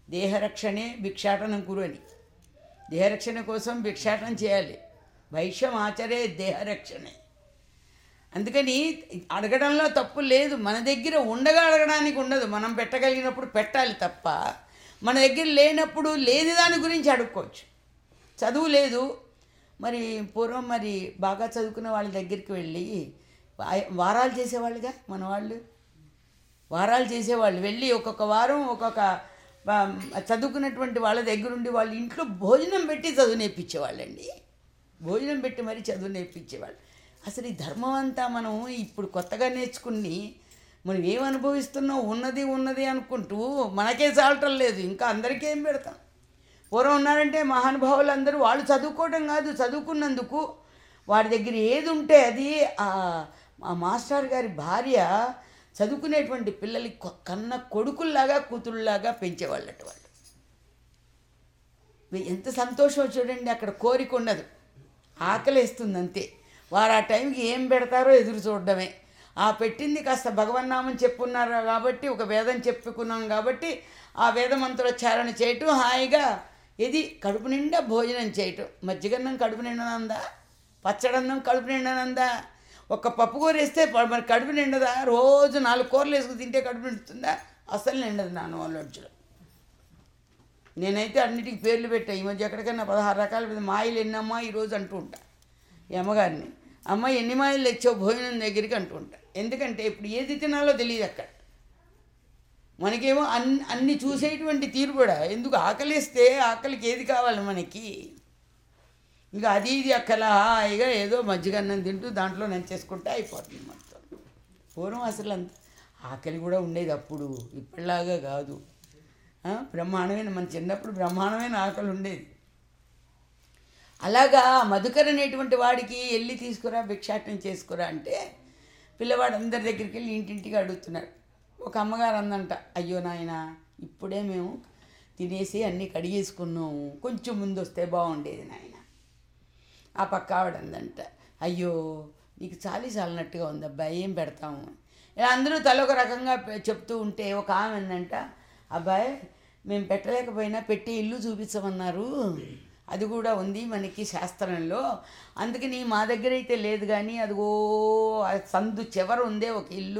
A: దేహరక్షణే భిక్షాటనం కురు అని దేహరక్షణ కోసం భిక్షాటనం చేయాలి వైశ్యం ఆచరే దేహరక్షణే అందుకని అడగడంలో తప్పు లేదు మన దగ్గర ఉండగా అడగడానికి ఉండదు మనం పెట్టగలిగినప్పుడు పెట్టాలి తప్ప మన దగ్గర లేనప్పుడు లేని దాని గురించి అడుక్కోవచ్చు చదువు లేదు మరి పూర్వం మరి బాగా చదువుకున్న వాళ్ళ దగ్గరికి వెళ్ళి వా- వారాలు చేసేవాళ్ళుగా మన వాళ్ళు వారాలు చేసేవాళ్ళు వెళ్ళి ఒక్కొక్క వారం ఒక్కొక్క ఆ, చదువుకున్నటువంటి వాళ్ళ దగ్గరుండి వాళ్ళ ఇంట్లో భోజనం పెట్టి చదువు నేర్పించేవాళ్ళండి భోజనం పెట్టి మరీ చదువు నేర్పించేవాళ్ళు అసలు ఈ ధర్మం అంతా మనం ఇప్పుడు కొత్తగా నేర్చుకుని మనం ఏం అనుభవిస్తున్నాం ఉన్నది ఉన్నది అనుకుంటూ మనకే చాలటం లేదు ఇంకా అందరికీ ఏం పెడతాం పూర్వం ఉన్నారంటే మహానుభావులు అందరూ వాళ్ళు చదువుకోవడం కాదు చదువుకున్నందుకు వాడి దగ్గర ఏది ఉంటే అది ఆ ఆ మాస్టర్ గారి భార్య చదువుకునేటువంటి పిల్లలకి కొ- కన్న కొడుకుల్లాగా కూతుళ్ళలాగా పెంచేవాళ్ళట వాళ్ళు ఎంత సంతోషం చూడండి అక్కడ కోరిక ఉండదు ఆకలేస్తుంది అంతే వారు ఆ టైంకి ఏం పెడతారో ఎదురు చూడడమే ఆ పెట్టింది కాస్త భగవన్నామం చెప్పున్నారు కాబట్టి ఒక వేదం చెప్పుకున్నాం కాబట్టి ఆ వేదమంత్రోచ్చారణ చేయటం హాయిగా ఇది కడుపు నిండా భోజనం చేయటం మజ్జిగన్నం కడుపు నిండనందా పచ్చడన్నం కడుపు నిండనందా ఒక్క పప్పు కూర వేస్తే ప- మరి కడుపు నిండదా రోజు నాలుగు కూరలు వేసుకుని తింటే కడుపు నిండుతుందా అసలు నిండదు నాన్న వాళ్ళ వచ్చులో నేనైతే అన్నిటికీ పేర్లు పెట్టా ఈ మధ్య ఎక్కడికైనా పదహారు రకాల మీద మాయలు ఎన్నమ్మా ఈరోజు అంటూ ఉంటా ఈ అమ్మగారిని అమ్మ ఎన్ని మాయలు తెచ్చావు భోజనం దగ్గరికి అంటూ ఉంటా ఎందుకంటే ఇప్పుడు ఏది తినాలో తెలియదు అక్కడ మనకేమో అన్ని అన్ని చూసేటువంటి తీరు కూడా ఎందుకు ఆకలిస్తే ఆకలికి ఏది కావాలి మనకి ఇంకా అది ఇది అక్కల హాయిగా ఏదో మజ్జిగన్నం తింటూ దాంట్లో నంచేసుకుంటే అయిపోతుంది మొత్తం పూర్వం అసలు అంత ఆకలి కూడా ఉండేది అప్పుడు ఇప్పటిలాగా కాదు ఆ, బ్రహ్మాండమైన మన చిన్నప్పుడు బ్రహ్మాండమైన ఆకలి ఉండేది అలాగా మధుకర్ అనేటువంటి వాడికి వెళ్ళి తీసుకురా భిక్షాటనం చేసుకురా అంటే పిల్లవాడు అందరి దగ్గరికి వెళ్ళి ఇంటింటికి అడుగుతున్నాడు ఒక అమ్మగారు అందంట అయ్యో నాయన ఇప్పుడే మేము తినేసి అన్నీ కడిగేసుకున్నాము కొంచెం ముందు వస్తే బాగుండేది నాయన ఆ పక్క ఆవిడ అందంట అయ్యో నీకు చాలీ చాలినట్టుగా ఉంది అబ్బాయి ఏం పెడతాము ఇలా అందరూ తల ఒక రకంగా పె- చెప్తూ ఉంటే ఒక ఆమె అందంట అబ్బాయి మేము పెట్టలేకపోయినా పెట్టి ఇల్లు చూపించమన్నారు అది కూడా ఉంది మనకి శాస్త్రంలో అందుకని మా దగ్గర అయితే లేదు కానీ అదిగో ఆ సందు చివర ఉందే ఒక ఇల్లు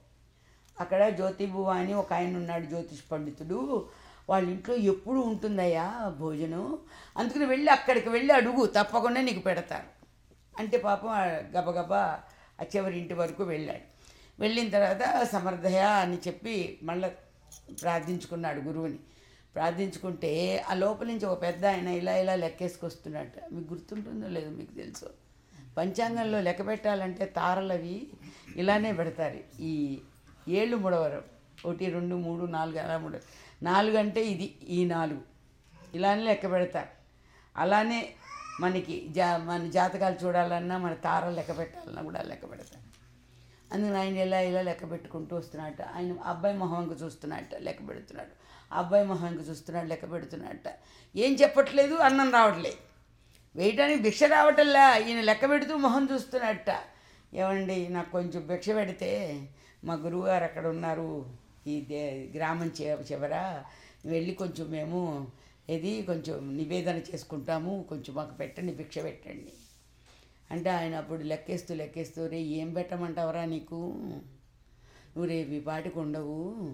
A: అక్కడ జ్యోతిబువ అని ఒక ఆయన ఉన్నాడు జ్యోతిష్ పండితుడు వాళ్ళ ఇంట్లో ఎప్పుడు ఉంటుందయ్యా భోజనం అందుకని వెళ్ళి అక్కడికి వెళ్ళి అడుగు తప్పకుండా నీకు పెడతారు అంటే పాపం ఆ గబగబా ఆ చివరి ఇంటి వరకు వెళ్ళాడు వెళ్ళిన తర్వాత సమర్థయ అని చెప్పి మళ్ళీ ప్రార్థించుకున్నాడు గురువుని ప్రార్థించుకుంటే ఆ లోపల నుంచి ఒక పెద్ద ఆయన ఇలా ఇలా లెక్కేసుకొస్తున్నట్ట మీకు గుర్తుంటుందో లేదో మీకు తెలుసు పంచాంగంలో లెక్క పెట్టాలంటే తారలవి ఇలానే పెడతారు ఈ ఏళ్ళు ముడవరం ఒకటి రెండు మూడు నాలుగు అలా మూడు నాలుగు అంటే ఇది ఈ నాలుగు ఇలానే లెక్క పెడతారు అలానే మనకి జా మన జాతకాలు చూడాలన్నా మన తారలు లెక్క పెట్టాలన్నా కూడా లెక్క పెడతారు అందుకని ఆయన ఇలా ఇలా లెక్క పెట్టుకుంటూ వస్తున్నట్ట ఆయన అబ్బాయి మొహంకి చూస్తున్నట్ట లెక్క పెడుతున్నాడు అబ్బాయి మొహంకి చూస్తున్నాడు లెక్క పెడుతున్నట్ట ఏం చెప్పట్లేదు అన్నం రావట్లేదు వేయటానికి భిక్ష రావటంలా ఈయన లెక్క పెడుతూ మొహం చూస్తున్నట్ట ఏమండి నాకు కొంచెం భిక్ష పెడితే మా గురువుగారు అక్కడ ఉన్నారు ఈ దే గ్రామం చివ చివర వెళ్ళి కొంచెం మేము ఇది కొంచెం నివేదన చేసుకుంటాము కొంచెం మాకు పెట్టండి భిక్ష పెట్టండి అంటే ఆయన అప్పుడు లెక్కేస్తూ లెక్కేస్తూ రే ఏం పెట్టమంటావరా నీకు నువ్వు రేపు ఈ పాటికి ఉండవు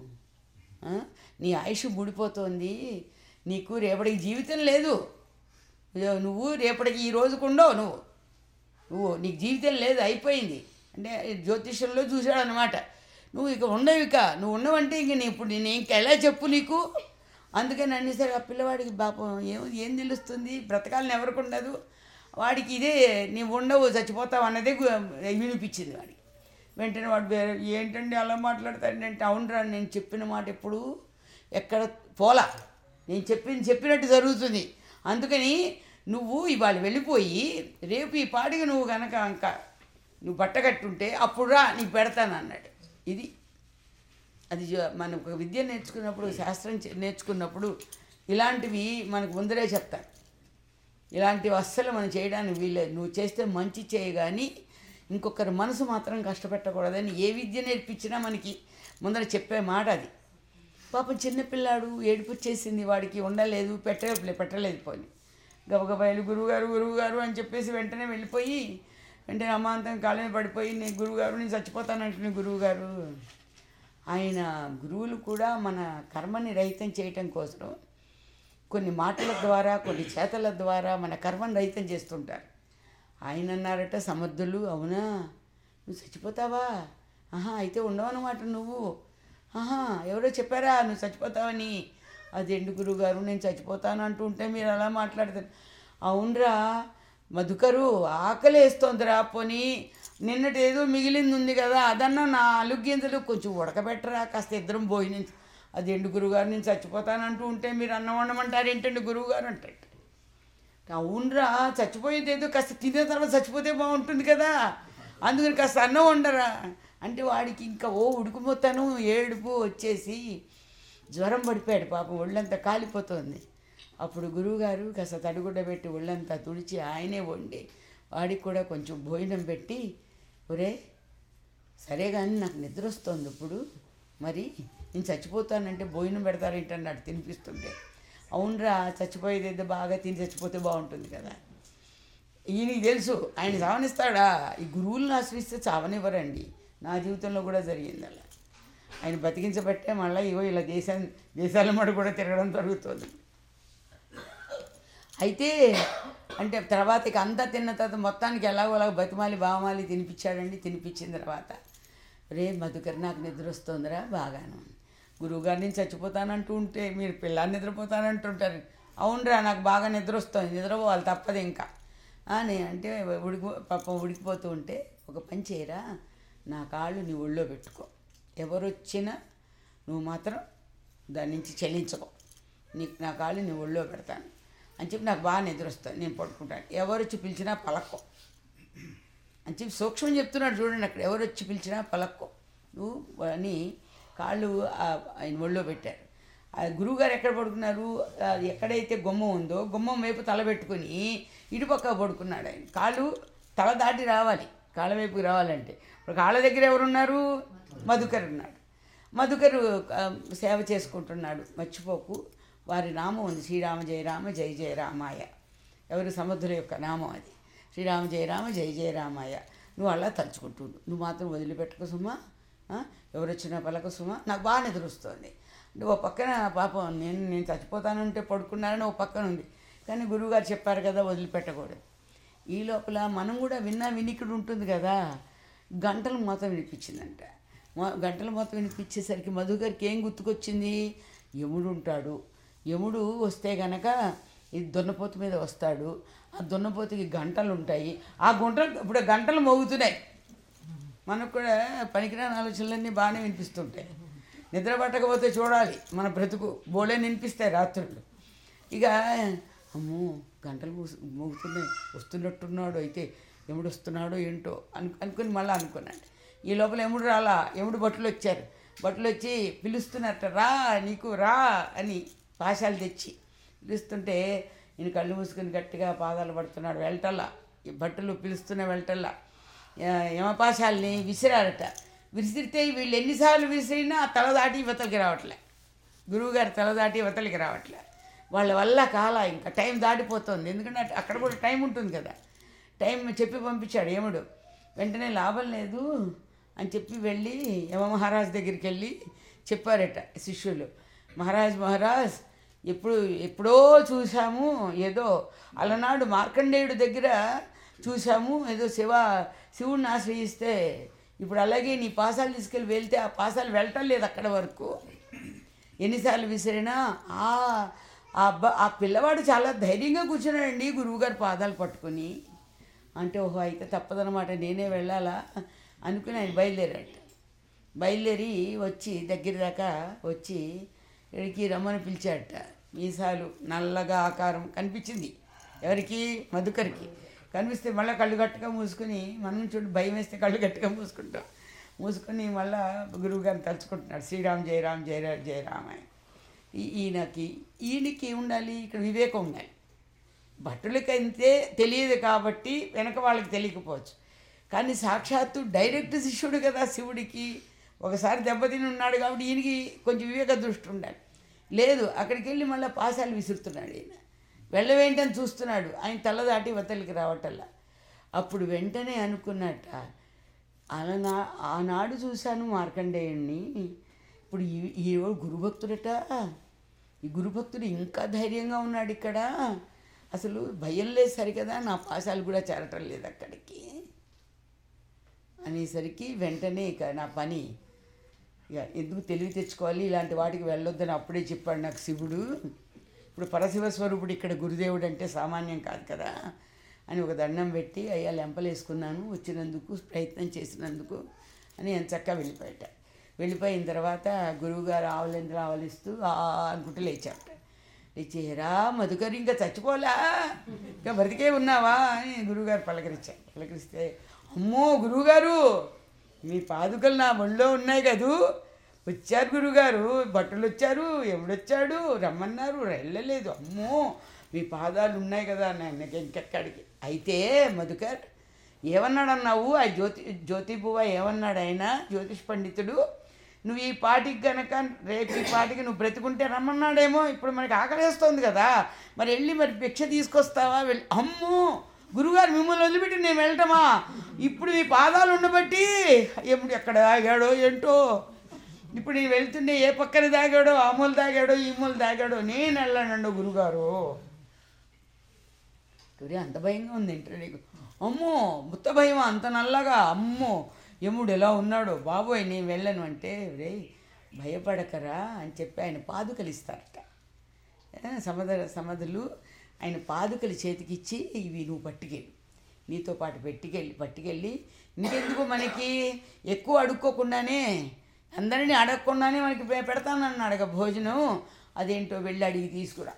A: ఆ? నీ ఆయుష్ ముడిపోతోంది నీకు రేపటికి జీవితం లేదు ఇదో నువ్వు రేపటికి ఈ రోజుకు ఉండవు నువ్వు నువ్వు నీకు జీవితం లేదు అయిపోయింది అంటే జ్యోతిష్యంలో చూశాడు అనమాట నువ్వు ఇక ఉండవు ఇక నువ్వు ఉండవంటే ఇంక నేను ఇప్పుడు నేను ఇంక ఎలా చెప్పు నీకు అందుకని అన్నిసరి ఆ పిల్లవాడికి పాపం ఏం ఏం తెలుస్తుంది బ్రతకాలని ఎవరికి ఉండదు వాడికి ఇదే నీవు ఉండవు చచ్చిపోతావు అన్నదే గు- వినిపించింది వాడికి వెంటనే వాడు వేరే ఏంటండి అలా మాట్లాడతాడు అంటే అవునరా నేను చెప్పిన మాట ఎప్పుడు ఎక్కడ పోలా నేను చెప్పింది చెప్పినట్టు జరుగుతుంది అందుకని నువ్వు ఇవాళ వెళ్ళిపోయి రేపు ఈ పాటికి నువ్వు కనుక ఇంకా నువ్వు బట్ట కట్టుంటే అప్పుడు రా నీకు పెడతాను అన్నాడు ఇది అది జ- మనం ఒక విద్య నేర్చుకున్నప్పుడు శాస్త్రం చే- నేర్చుకున్నప్పుడు ఇలాంటివి మనకు ముందరే చెప్తారు ఇలాంటివి అస్సలు మనం చేయడానికి వీల్లేదు నువ్వు చేస్తే మంచి చేయి కానీ ఇంకొకరి మనసు మాత్రం కష్టపెట్టకూడదని ఏ విద్య నేర్పించినా మనకి ముందర చెప్పే మాట అది పాపం చిన్నపిల్లాడు ఏడుపు వచ్చేసింది వాడికి ఉండలేదు పెట్టలే పెట్టలేదు పోని గబగబాయలు గురువుగారు గురువుగారు అని చెప్పేసి వెంటనే వెళ్ళిపోయి వెంటనే అమాంతం కాళ్ళ మీద పడిపోయి నేను గురువుగారు నేను చచ్చిపోతానంటున్నా గురువుగారు ఆయన గురువులు కూడా మన కర్మని రహితం చేయటం కోసం కొన్ని మాటల ద్వారా కొన్ని చేతల ద్వారా మన కర్మను రహితం చేస్తుంటారు ఆయన అన్నారట సమర్థులు అవునా నువ్వు చచ్చిపోతావా ఆహా అయితే ఉండవన్నమాట నువ్వు ఆహా ఎవరో చెప్పారా నువ్వు చచ్చిపోతావని అదేంటి గురుగారు నేను చచ్చిపోతాను అంటూ ఉంటే మీరు అలా మాట్లాడతారు అవునరా మధుకరు ఆకలి వేస్తోందిరా పోనీ నిన్నటి ఏదో మిగిలింది ఉంది కదా అదన్నా నా అలుగ్గింజలు కొంచెం ఉడకబెట్టరా కాస్త ఇద్దరం భోజనం అదేంటి గురుగారు నేను చచ్చిపోతానంటూ ఉంటే మీరు అన్నం వండమంటారు ఏంటండి గురువుగారు అంటాడు అవునరా చచ్చిపోయేది ఏదో కాస్త తినే తర్వాత చచ్చిపోతే బాగుంటుంది కదా అందుకని కాస్త అన్నం వండరా అంటే వాడికి ఇంకా ఓ ఉడుకుపోతాను ఏడుపు వచ్చేసి జ్వరం పడిపోయాడు పాపం ఒళ్ళంతా కాలిపోతుంది అప్పుడు గురువుగారు కాస్త తడిగుడ్డ పెట్టి ఒళ్ళంతా తుడిచి ఆయనే వండి వాడికి కూడా కొంచెం భోజనం పెట్టి ఒరే సరే కానీ నాకు నిద్ర వస్తుంది ఇప్పుడు మరి నేను చచ్చిపోతానంటే భోజనం పెడతారేంటన్నాడు తినిపిస్తుంటే అవునరా చచ్చిపోయేది ఏదో బాగా తిని చచ్చిపోతే బాగుంటుంది కదా ఈయనకి తెలుసు ఆయన చావనిస్తాడా ఈ గురువులను ఆశ్రయిస్తే చావనివ్వరండి నా జీవితంలో కూడా జరిగింది అలా ఆయన బతికించబట్టే మళ్ళీ ఇవో ఇలా దేశం దేశాల మడు కూడా తిరగడం జరుగుతుంది అయితే అంటే తర్వాత ఇక అంతా తిన్న తర్వాత మొత్తానికి ఎలాగోలాగ బతిమాలి బామాలి తినిపించాడండి తినిపించిన తర్వాత రే మధుకర్ నాకు నిద్ర వస్తుందిరా బాగాను గురువుగారు నేను చచ్చిపోతానంటూ ఉంటే మీరు పిల్లాన్ని నిద్రపోతానంటుంటారు అవునరా నాకు బాగా నిద్ర వస్తుంది నిద్రపోవాలి తప్పదు ఇంకా అని అంటే ఉడికి పాపం ఉడికిపోతూ ఉంటే ఒక పని చేయరా నా కాళ్ళు నీ ఒళ్ళో పెట్టుకో ఎవరు వచ్చినా నువ్వు మాత్రం దాని నుంచి చెల్లించుకో నీకు నా కాళ్ళు నీ ఒళ్ళో పెడతాను అని చెప్పి నాకు బాగా నిద్ర వస్తుంది నేను పడుకుంటాను ఎవరు వచ్చి పిలిచినా పలక్కో అని చెప్పి సూక్ష్మం చెప్తున్నాడు చూడండి అక్కడ ఎవరు వచ్చి పిలిచినా పలక్కో నువ్వు అని కాళ్ళు ఆ- ఆయన ఒళ్ళో పెట్టారు ఆ గురువుగారు ఎక్కడ పడుకున్నారు ఆ ఎక్కడైతే గుమ్మం ఉందో గుమ్మం వైపు తల పెట్టుకుని ఇటుపక్క పడుకున్నాడు ఆయన కాళ్ళు తల దాటి రావాలి కాళ్ళ వైపుకి రావాలంటే ఇప్పుడు కాళ్ళ దగ్గర ఎవరున్నారు మధుకర్ ఉన్నాడు మధుకరు ఆ, సేవ చేసుకుంటున్నాడు మర్చిపోకు వారి నామం ఉంది శ్రీరామ జయరామ జయ జయ రామాయ ఎవరు సముద్రుల యొక్క నామం అది శ్రీరామ జయరామ జయ జయ రామాయ నువ్వు అలా తలుచుకుంటుండు నువ్వు మాత్రం వదిలిపెట్టుకో సుమా ఆ? ఎవరు వచ్చినా పలక సుమా నాకు బాగా నిద్రొస్తుంది అంటే ఓ పక్కన పాపం నేను నేను చచ్చిపోతానంటే పడుకున్నానని ఓ పక్కన ఉంది కానీ గురువుగారు చెప్పారు కదా వదిలిపెట్టకూడదు ఈ లోపల మనం కూడా విన్నా వినికిడి ఉంటుంది కదా గంటలు మొత్తం వినిపించిందంట మొ- గంటలు మొత్తం వినిపించేసరికి మధు గారికి ఏం గుర్తుకొచ్చింది యముడు ఉంటాడు యముడు వస్తే గనక ఇది దున్నపోతు మీద వస్తాడు ఆ దున్నపోతుకి గంటలు ఉంటాయి ఆ గుంటలు ఇప్పుడు గంటలు మోగుతున్నాయి మనకు కూడా పనికిరాని ఆలోచనలన్నీ బాగానే వినిపిస్తుంటాయి నిద్ర పట్టకపోతే చూడాలి మన బ్రతుకు బోలే వినిపిస్తాయి రాత్రులు ఇక అమ్మో గంటలు మూసు- మోగుతున్నాయి వస్తున్నట్టున్నాడు అయితే ఎముడు వస్తున్నాడో ఏంటో అను అనుకుని మళ్ళీ అనుకున్నాను ఈ లోపల ఎముడు రాలా ఎముడు బట్టలు వచ్చారు బట్టలు వచ్చి పిలుస్తున్నట్ట రా నీకు రా అని పాశాలు తెచ్చి పిలుస్తుంటే నేను కళ్ళు మూసుకుని గట్టిగా పాదాలు పడుతున్నాడు వెళ్ళటల్లా ఈ బట్టలు పిలుస్తున్న వెళ్ళటల్లా యా- యమపాశాలని విసిరారట విసిరితే వీళ్ళు ఎన్నిసార్లు విసిరినా ఆ తల దాటి ఇవతలకి రావట్లే గురువుగారు తల దాటి ఇవతలకి రావట్లే వాళ్ళ వల్ల కాల ఇంకా టైం దాటిపోతుంది ఎందుకంటే అట్- అక్కడ కూడా టైం ఉంటుంది కదా టైం చెప్పి పంపించాడు యముడు వెంటనే లాభం లేదు అని చెప్పి వెళ్ళి యమ మహారాజ్ దగ్గరికి వెళ్ళి చెప్పారట శిష్యులు మహారాజ్ మహారాజ్ ఎప్పుడు ఎప్పుడో చూసాము ఏదో అలనాడు మార్కండేయుడు దగ్గర చూసాము ఏదో శివ శివుణ్ణి ఆశ్రయిస్తే ఇప్పుడు అలాగే నీ పాసాలు తీసుకెళ్ళి వెళ్తే ఆ పాసాలు వెళ్ళటం లేదు అక్కడ వరకు ఎన్నిసార్లు విసిరినా ఆ ఆ అబ్బా ఆ పిల్లవాడు చాలా ధైర్యంగా కూర్చున్నాడండి గురువుగారు పాదాలు పట్టుకొని అంటే ఓహో అయితే తప్పదనమాట నేనే వెళ్ళాలా అనుకుని ఆయన బయలుదేరాడు బయలుదేరి వచ్చి దగ్గర దాకా వచ్చి ఇక్కడికి రమ్మని పిలిచాడట మీసాలు నల్లగా ఆకారం కనిపించింది ఎవరికి మధుకరికి కనిపిస్తే మళ్ళీ కళ్ళు గట్టుగా మూసుకుని మనం చూడు భయం వేస్తే కళ్ళు గట్టుగా మూసుకుంటాం మూసుకొని మళ్ళా గురువుగారిని తలుచుకుంటున్నాడు శ్రీరామ్ జయరామ్ జయరామ్ జయరామ్ అని ఈ- ఈయనకి ఈయనకి ఉండాలి ఇక్కడ వివేకం ఉండాలి భటులకైతే తెలియదు కాబట్టి వెనక వాళ్ళకి తెలియకపోవచ్చు కానీ సాక్షాత్తు డైరెక్ట్ శిష్యుడు కదా శివుడికి ఒకసారి దెబ్బతిని ఉన్నాడు కాబట్టి ఈయనకి కొంచెం వివేక దృష్టి ఉండాలి లేదు అక్కడికి వెళ్ళి మళ్ళీ పాసాలు విసురుతున్నాడు ఈయన వెళ్ళవేంటని చూస్తున్నాడు ఆయన తల దాటి వతలికి రావటల్లా అప్పుడు వెంటనే అనుకున్నట్ట అలా ఆనాడు చూశాను మార్కండేయుణ్ణి ఇప్పుడు ఈ ఈ గురుభక్తుడట ఈ గురుభక్తుడు ఇంకా ధైర్యంగా ఉన్నాడు ఇక్కడ అసలు భయం లేదు సరికదా నా పాశాలు కూడా చేరటం లేదు అక్కడికి అనేసరికి వెంటనే ఇక నా పని ఇక ఎందుకు తెలివి తెచ్చుకోవాలి ఇలాంటి వాటికి వెళ్ళొద్దని అప్పుడే చెప్పాడు నాకు శివుడు ఇప్పుడు పరశివ స్వరూపుడు ఇక్కడ గురుదేవుడు అంటే సామాన్యం కాదు కదా అని ఒక దండం పెట్టి అయ్యా లెంపలేసుకున్నాను వచ్చినందుకు ప్రయత్నం చేసినందుకు అని ఎంచక్కా వెళ్ళిపోయాట వెళ్ళిపోయిన తర్వాత గురువుగారు ఆవులేంద్ర ఆవలిస్తూ ఆ అనుకుంటూ లేచాట లేచి రా మధుకర్ ఇంకా చచ్చిపోలా ఇంకా బ్రతికే ఉన్నావా అని గురువుగారు పలకరించారు పలకరిస్తే అమ్మో గురువుగారు మీ పాదుకలు నా ఒళ్ళో ఉన్నాయి కదూ వచ్చారు గురుగారు బట్టలు వచ్చారు ఎవడొచ్చాడు రమ్మన్నారు వెళ్ళలేదు అమ్మో మీ పాదాలు ఉన్నాయి కదా నాకు ఇంకెక్కడికి అయితే మధుకర్ ఏమన్నాడన్నావు ఆ జ్యోతి జ్యోతి బువ్వ ఏమన్నాడు ఆయన జ్యోతిష్ పండితుడు నువ్వు ఈ పాటికి గనక రేపు ఈ పాటికి నువ్వు బ్రతుకుంటే రమ్మన్నాడేమో ఇప్పుడు మనకి ఆకలేస్తోంది కదా మరి వెళ్ళి మరి భిక్ష తీసుకొస్తావా వెళ్ళి అమ్మో గురుగారు మిమ్మల్ని వదిలిపెట్టి నేను వెళ్ళటమా ఇప్పుడు మీ పాదాలు ఉండబట్టి ఎప్పుడు ఎక్కడ ఆగాడో ఏంటో ఇప్పుడు నేను వెళ్తుండే ఏ పక్కన దాగాడో ఆ మూల దాగాడో ఈ మూల దాగాడో నేను వెళ్ళానండు గురుగారు టూరే అంత భయంగా ఉంది ఏంటో నీకు అమ్మో ముత్త భయం అంత నల్లగా అమ్మో యముడు ఎలా ఉన్నాడో బాబోయ్ నేను వెళ్ళను అంటే రే భయపడకరా అని చెప్పి ఆయన పాదుకలు ఇస్తారట ఏ, సమధ సమధులు ఆయన పాదుకలు చేతికిచ్చి ఇవి నువ్వు పట్టుకెళ్ళి నీతో పాటు పెట్టుకెళ్ళి పట్టుకెళ్ళి ఇంకెందుకు మనకి ఎక్కువ అడుక్కోకుండానే అందరినీ అడగకుండానే మనకి పె- పెడతానన్నాడు ఇక భోజనం అదేంటో వెళ్ళి అడిగి తీసుకురా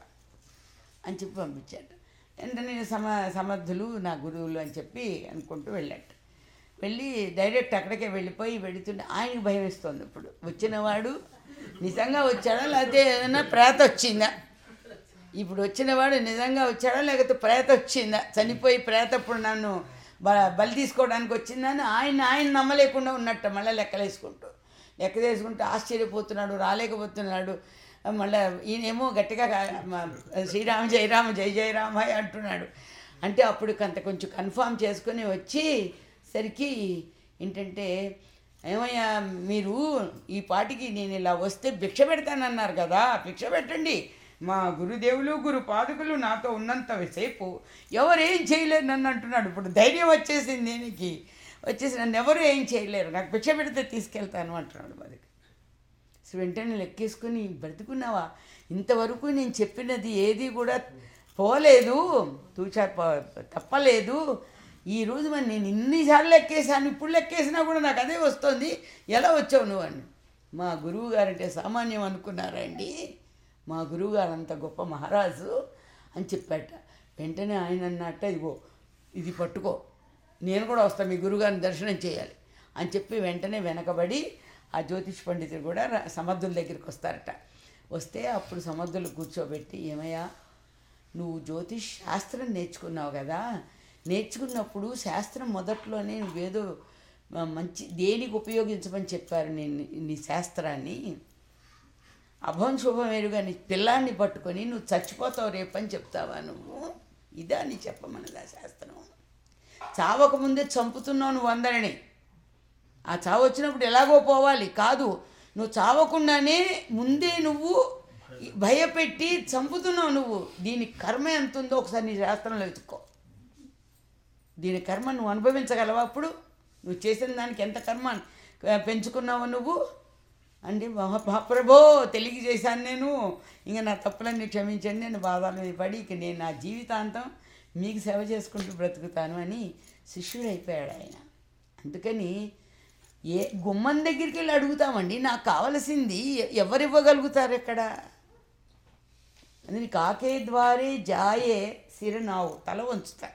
A: అని చెప్పి పంపించాడు వెంటనే సమ సమర్థులు నా గురువులు అని చెప్పి అనుకుంటూ వెళ్ళాడు వెళ్ళి డైరెక్ట్ అక్కడికే వెళ్ళిపోయి వెళుతుంటే ఆయనకి భయం వేస్తుంది ఇప్పుడు వచ్చినవాడు నిజంగా వచ్చాడా లేకపోతే ఏదైనా ప్రేత వచ్చిందా ఇప్పుడు వచ్చినవాడు నిజంగా వచ్చాడా లేకపోతే ప్రేత వచ్చిందా చనిపోయి ప్రేత ఇప్పుడు నన్ను బ బలి తీసుకోవడానికి వచ్చిందని ఆయన ఆయన నమ్మలేకుండా ఉన్నట్టు మళ్ళీ లెక్కలేసుకుంటూ లెక్క తీసుకుంటూ ఆశ్చర్యపోతున్నాడు రాలేకపోతున్నాడు మళ్ళీ ఈయనేమో గట్టిగా మ- శ్రీరామ జయరామ జయ జయరామ అంటున్నాడు అంటే అప్పుడు కొంత కొంచెం కన్ఫామ్ చేసుకొని వచ్చి సరికి ఏంటంటే ఏమయ్యా మీరు ఈ పాటికి నేను ఇలా వస్తే భిక్ష పెడతానన్నారు కదా భిక్ష పెట్టండి మా గురుదేవులు గురు పాదుకులు నాతో ఉన్నంత సేపు ఎవరేం చేయలేరు నన్ను అంటున్నాడు ఇప్పుడు ధైర్యం వచ్చేసింది దీనికి వచ్చేసి నన్ను ఎవరు ఏం చేయలేరు నాకు భిక్ష పెడితే తీసుకెళ్తాను అంటున్నాడు మరి సో వెంటనే లెక్కేసుకుని బ్రతుకున్నావా ఇంతవరకు నేను చెప్పినది ఏది కూడా పోలేదు తూచా ప- తప్పలేదు ఈరోజు మరి నేను ఇన్నిసార్లు లెక్కేసాను ఇప్పుడు లెక్కేసినా కూడా నాకు అదే వస్తుంది ఎలా వచ్చావు నువ్వు అని మా గురువు గారంటే సామాన్యం అనుకున్నారా అండి మా గురువు గారు అంత గొప్ప మహారాజు అని చెప్పాట వెంటనే ఆయన అన్నట్ట ఇదిగో ఇది పట్టుకో నేను కూడా వస్తాను మీ గురుగారిని దర్శనం చేయాలి అని చెప్పి వెంటనే వెనకబడి ఆ జ్యోతిష్ పండితుడు కూడా ర- సమర్థుల దగ్గరికి వస్తారట వస్తే అప్పుడు సమర్థులు కూర్చోబెట్టి ఏమయ్యా నువ్వు జ్యోతిష్ శాస్త్రం నేర్చుకున్నావు కదా నేర్చుకున్నప్పుడు శాస్త్రం మొదట్లోనే నువ్వేదో మ- మంచి దేనికి ఉపయోగించమని చెప్పారు నేను నీ శాస్త్రాన్ని అభం శుభం ఎరుగా నీ పిల్లాన్ని పట్టుకొని నువ్వు చచ్చిపోతావు రేపని చెప్తావా నువ్వు ఇదా నీ చెప్పమన్నదా శాస్త్రం చావకముందే చంపుతున్నావు నువ్వు అందరిని ఆ చావు వచ్చినప్పుడు ఎలాగో పోవాలి కాదు నువ్వు చావకుండానే ముందే నువ్వు భయపెట్టి చంపుతున్నావు నువ్వు దీని కర్మ ఎంత ఉందో ఒకసారి నీ శాస్త్రంలో వెతుక్కో దీని కర్మ నువ్వు అనుభవించగలవా అప్పుడు నువ్వు చేసిన దానికి ఎంత కర్మ ఆ, పెంచుకున్నావు నువ్వు అంటే మహా మహాప్రభో తెలియ చేశాను నేను ఇంకా నా తప్పులన్నీ క్షమించండి నేను బాధల మీద పడి ఇక నేను నా జీవితాంతం మీకు సేవ చేసుకుంటూ బ్రతుకుతాను అని శిష్యుడు అయిపోయాడు ఆయన అందుకని ఏ గుమ్మం దగ్గరికి వెళ్ళి అడుగుతామండి నాకు కావలసింది ఎ- ఎవరు ఇవ్వగలుగుతారు ఎక్కడ అందుకని కాకే ద్వారే జాయే సిరనావు తల వంచుతా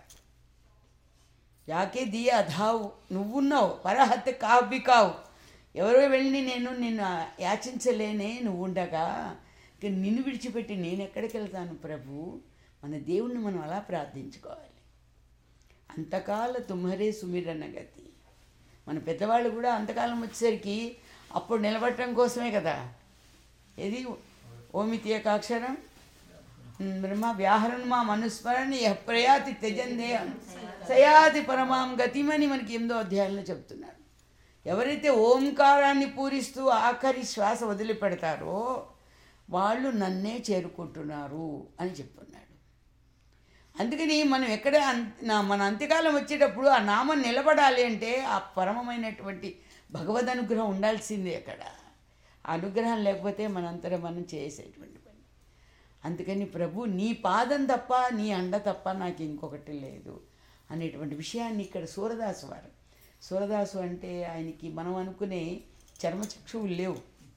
A: యాకే దియ అధావు నువ్వున్నావు పరహత్య కావ్వి కావు ఎవరో వెళ్ళి నేను నిన్ను యాచించలేనే నువ్వు ఉండగా ఇక నిన్ను విడిచిపెట్టి నేను ఎక్కడికి వెళ్తాను ప్రభు మన దేవుణ్ణి మనం అలా ప్రార్థించుకోవాలి అంతకాల తుమ్మరే సుమిరన్న గతి మన పెద్దవాళ్ళు కూడా అంతకాలం వచ్చేసరికి అప్పుడు నిలబడటం కోసమే కదా ఏది ఓమితి ఏకాక్షరం ఉమ్, బ్రహ్మ వ్యాహరణ మా మనుస్మరణ యః ప్రయాతి త్యజందేహం సయాతి పరమాం గతిమని మనకి ఎనిమిదో అధ్యాయంలో చెప్తున్నాడు ఎవరైతే ఓంకారాన్ని పూరిస్తూ ఆఖరి శ్వాస వదిలిపెడతారో వాళ్ళు నన్నే చేరుకుంటున్నారు అని చెప్తున్నాడు అందుకని మనం ఎక్కడ అం- నా మన అంత్యకాలం వచ్చేటప్పుడు ఆ నామం నిలబడాలి అంటే ఆ పరమమైనటువంటి భగవద్ అనుగ్రహం ఉండాల్సిందే అక్కడ ఆ అనుగ్రహం లేకపోతే మనంతరం మనం చేసేటువంటి పని అందుకని ప్రభు నీ పాదం తప్ప నీ అండ తప్ప నాకు ఇంకొకటి లేదు అనేటువంటి విషయాన్ని ఇక్కడ సూరదాసు వారు సూరదాసు అంటే ఆయనకి మనం అనుకునే చర్మచక్షువులు లేవు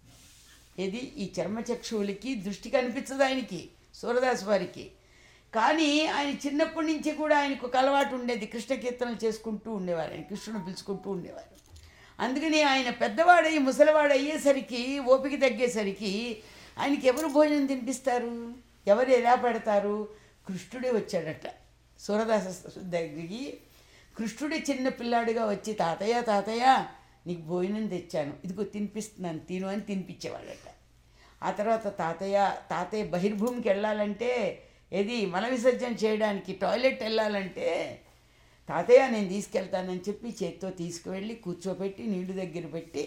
A: ఏది ఈ చర్మచక్షువులకి దృష్టి కనిపించదు ఆయనకి సూరదాస్ వారికి కానీ ఆయన చిన్నప్పటి నుంచి కూడా ఆయనకు ఒక అలవాటు ఉండేది కృష్ణ కీర్తనలు చేసుకుంటూ ఉండేవారు ఆయన కృష్ణుని పిలుచుకుంటూ ఉండేవారు అందుకని ఆయన పెద్దవాడై ముసలివాడు అయ్యేసరికి ఓపిక తగ్గేసరికి ఆయనకి ఎవరు భోజనం తినిపిస్తారు ఎవరు ఎలా పెడతారు కృష్ణుడే వచ్చాడట సూరదాస దగ్గరికి కృష్ణుడే చిన్న పిల్లాడిగా వచ్చి తాతయ్య తాతయ్య నీకు భోజనం తెచ్చాను ఇదిగో తినిపిస్తున్నాను తిను అని తినిపించేవాడట ఆ తర్వాత తాతయ్య తాతయ్య బహిర్భూమికి వెళ్ళాలంటే ఏది మల విసర్జన చేయడానికి టాయిలెట్ వెళ్ళాలంటే తాతయ్య నేను తీసుకెళ్తానని చెప్పి చేత్తో తీసుకువెళ్ళి కూర్చోబెట్టి నీళ్లు దగ్గర పెట్టి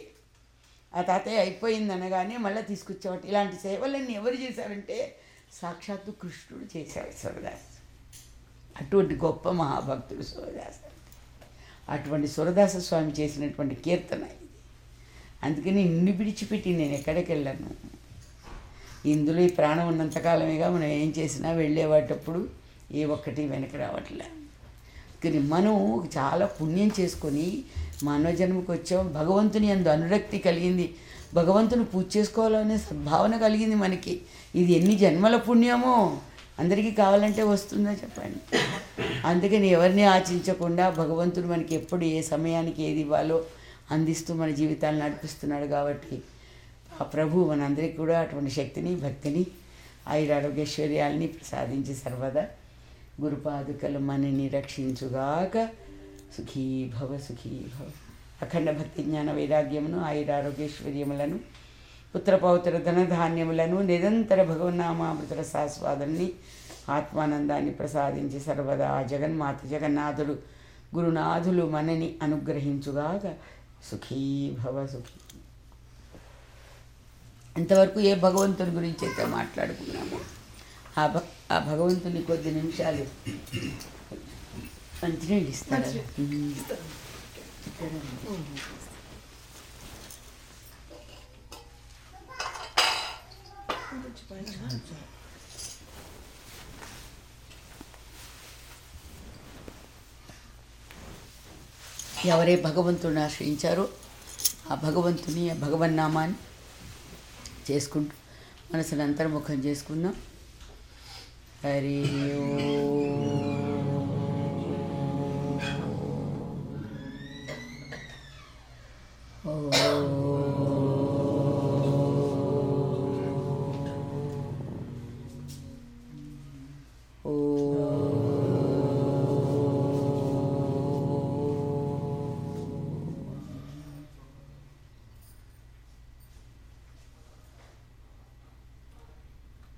A: ఆ తాతయ్య అయిపోయింది అనగానే మళ్ళీ తీసుకొచ్చేవాటి ఇలాంటి సేవలన్నీ ఎవరు చేశారంటే సాక్షాత్తు కృష్ణుడు చేశాడు సూరదాస్ అటువంటి గొప్ప మహాభక్తుడు సూరదాస్ అటువంటి సూరదాస స్వామి చేసినటువంటి కీర్తన ఇది అందుకని నిన్ను విడిచిపెట్టి నేను ఎక్కడికి వెళ్ళాను ఇందులో ఈ ప్రాణం ఉన్నంతకాలమేగా మనం ఏం చేసినా వెళ్ళేవాటప్పుడు ఏ ఒక్కటి వెనక రావట్లే కానీ మనం చాలా పుణ్యం చేసుకొని మానవ జన్మకు వచ్చాం భగవంతుని అందు అనురక్తి కలిగింది భగవంతుని పూజ చేసుకోవాలనే సద్భావన కలిగింది మనకి ఇది ఎన్ని జన్మల పుణ్యమో అందరికీ కావాలంటే వస్తుందో చెప్పండి అందుకని ఎవరిని ఆచించకుండా భగవంతుడు మనకి ఎప్పుడు ఏ సమయానికి ఏది ఇవ్వాలో అందిస్తూ మన జీవితాలు నడిపిస్తున్నాడు కాబట్టి ఆ ప్రభు మనందరికీ కూడా అటువంటి శక్తిని భక్తిని ఆయురారోగ్యైశ్వర్యాల్ని ప్రసాదించి సర్వదా గురుపాదుకలు మనని రక్షించుగాక సుఖీ భవ సుఖీ భవ అఖండ భక్తి జ్ఞాన వైరాగ్యమును ఆయురారోగ్యైశ్వర్యములను పుత్రపౌత్ర ధనధాన్యములను నిరంతర భగవన్నామామృతుల సాస్వాదాన్ని ఆత్మానందాన్ని ప్రసాదించి సర్వదా ఆ జగన్మాత జగన్నాథుడు గురునాథులు మనని అనుగ్రహించుగాక సుఖీ భవ సుఖీ ఇంతవరకు ఏ భగవంతుని గురించి అయితే మాట్లాడుకున్నామో ఆ భ ఆ భగవంతుని కొద్ది నిమిషాలు మంచినీళ్ళు ఇస్తారా ఉమ్. ఎవరే భగవంతుని ఆశ్రయించారో ఆ భగవంతుని ఆ భగవన్నామాన్ని చేసుకుంటూ మనసును అంతర్ముఖం చేసుకుందాం హరి ఓం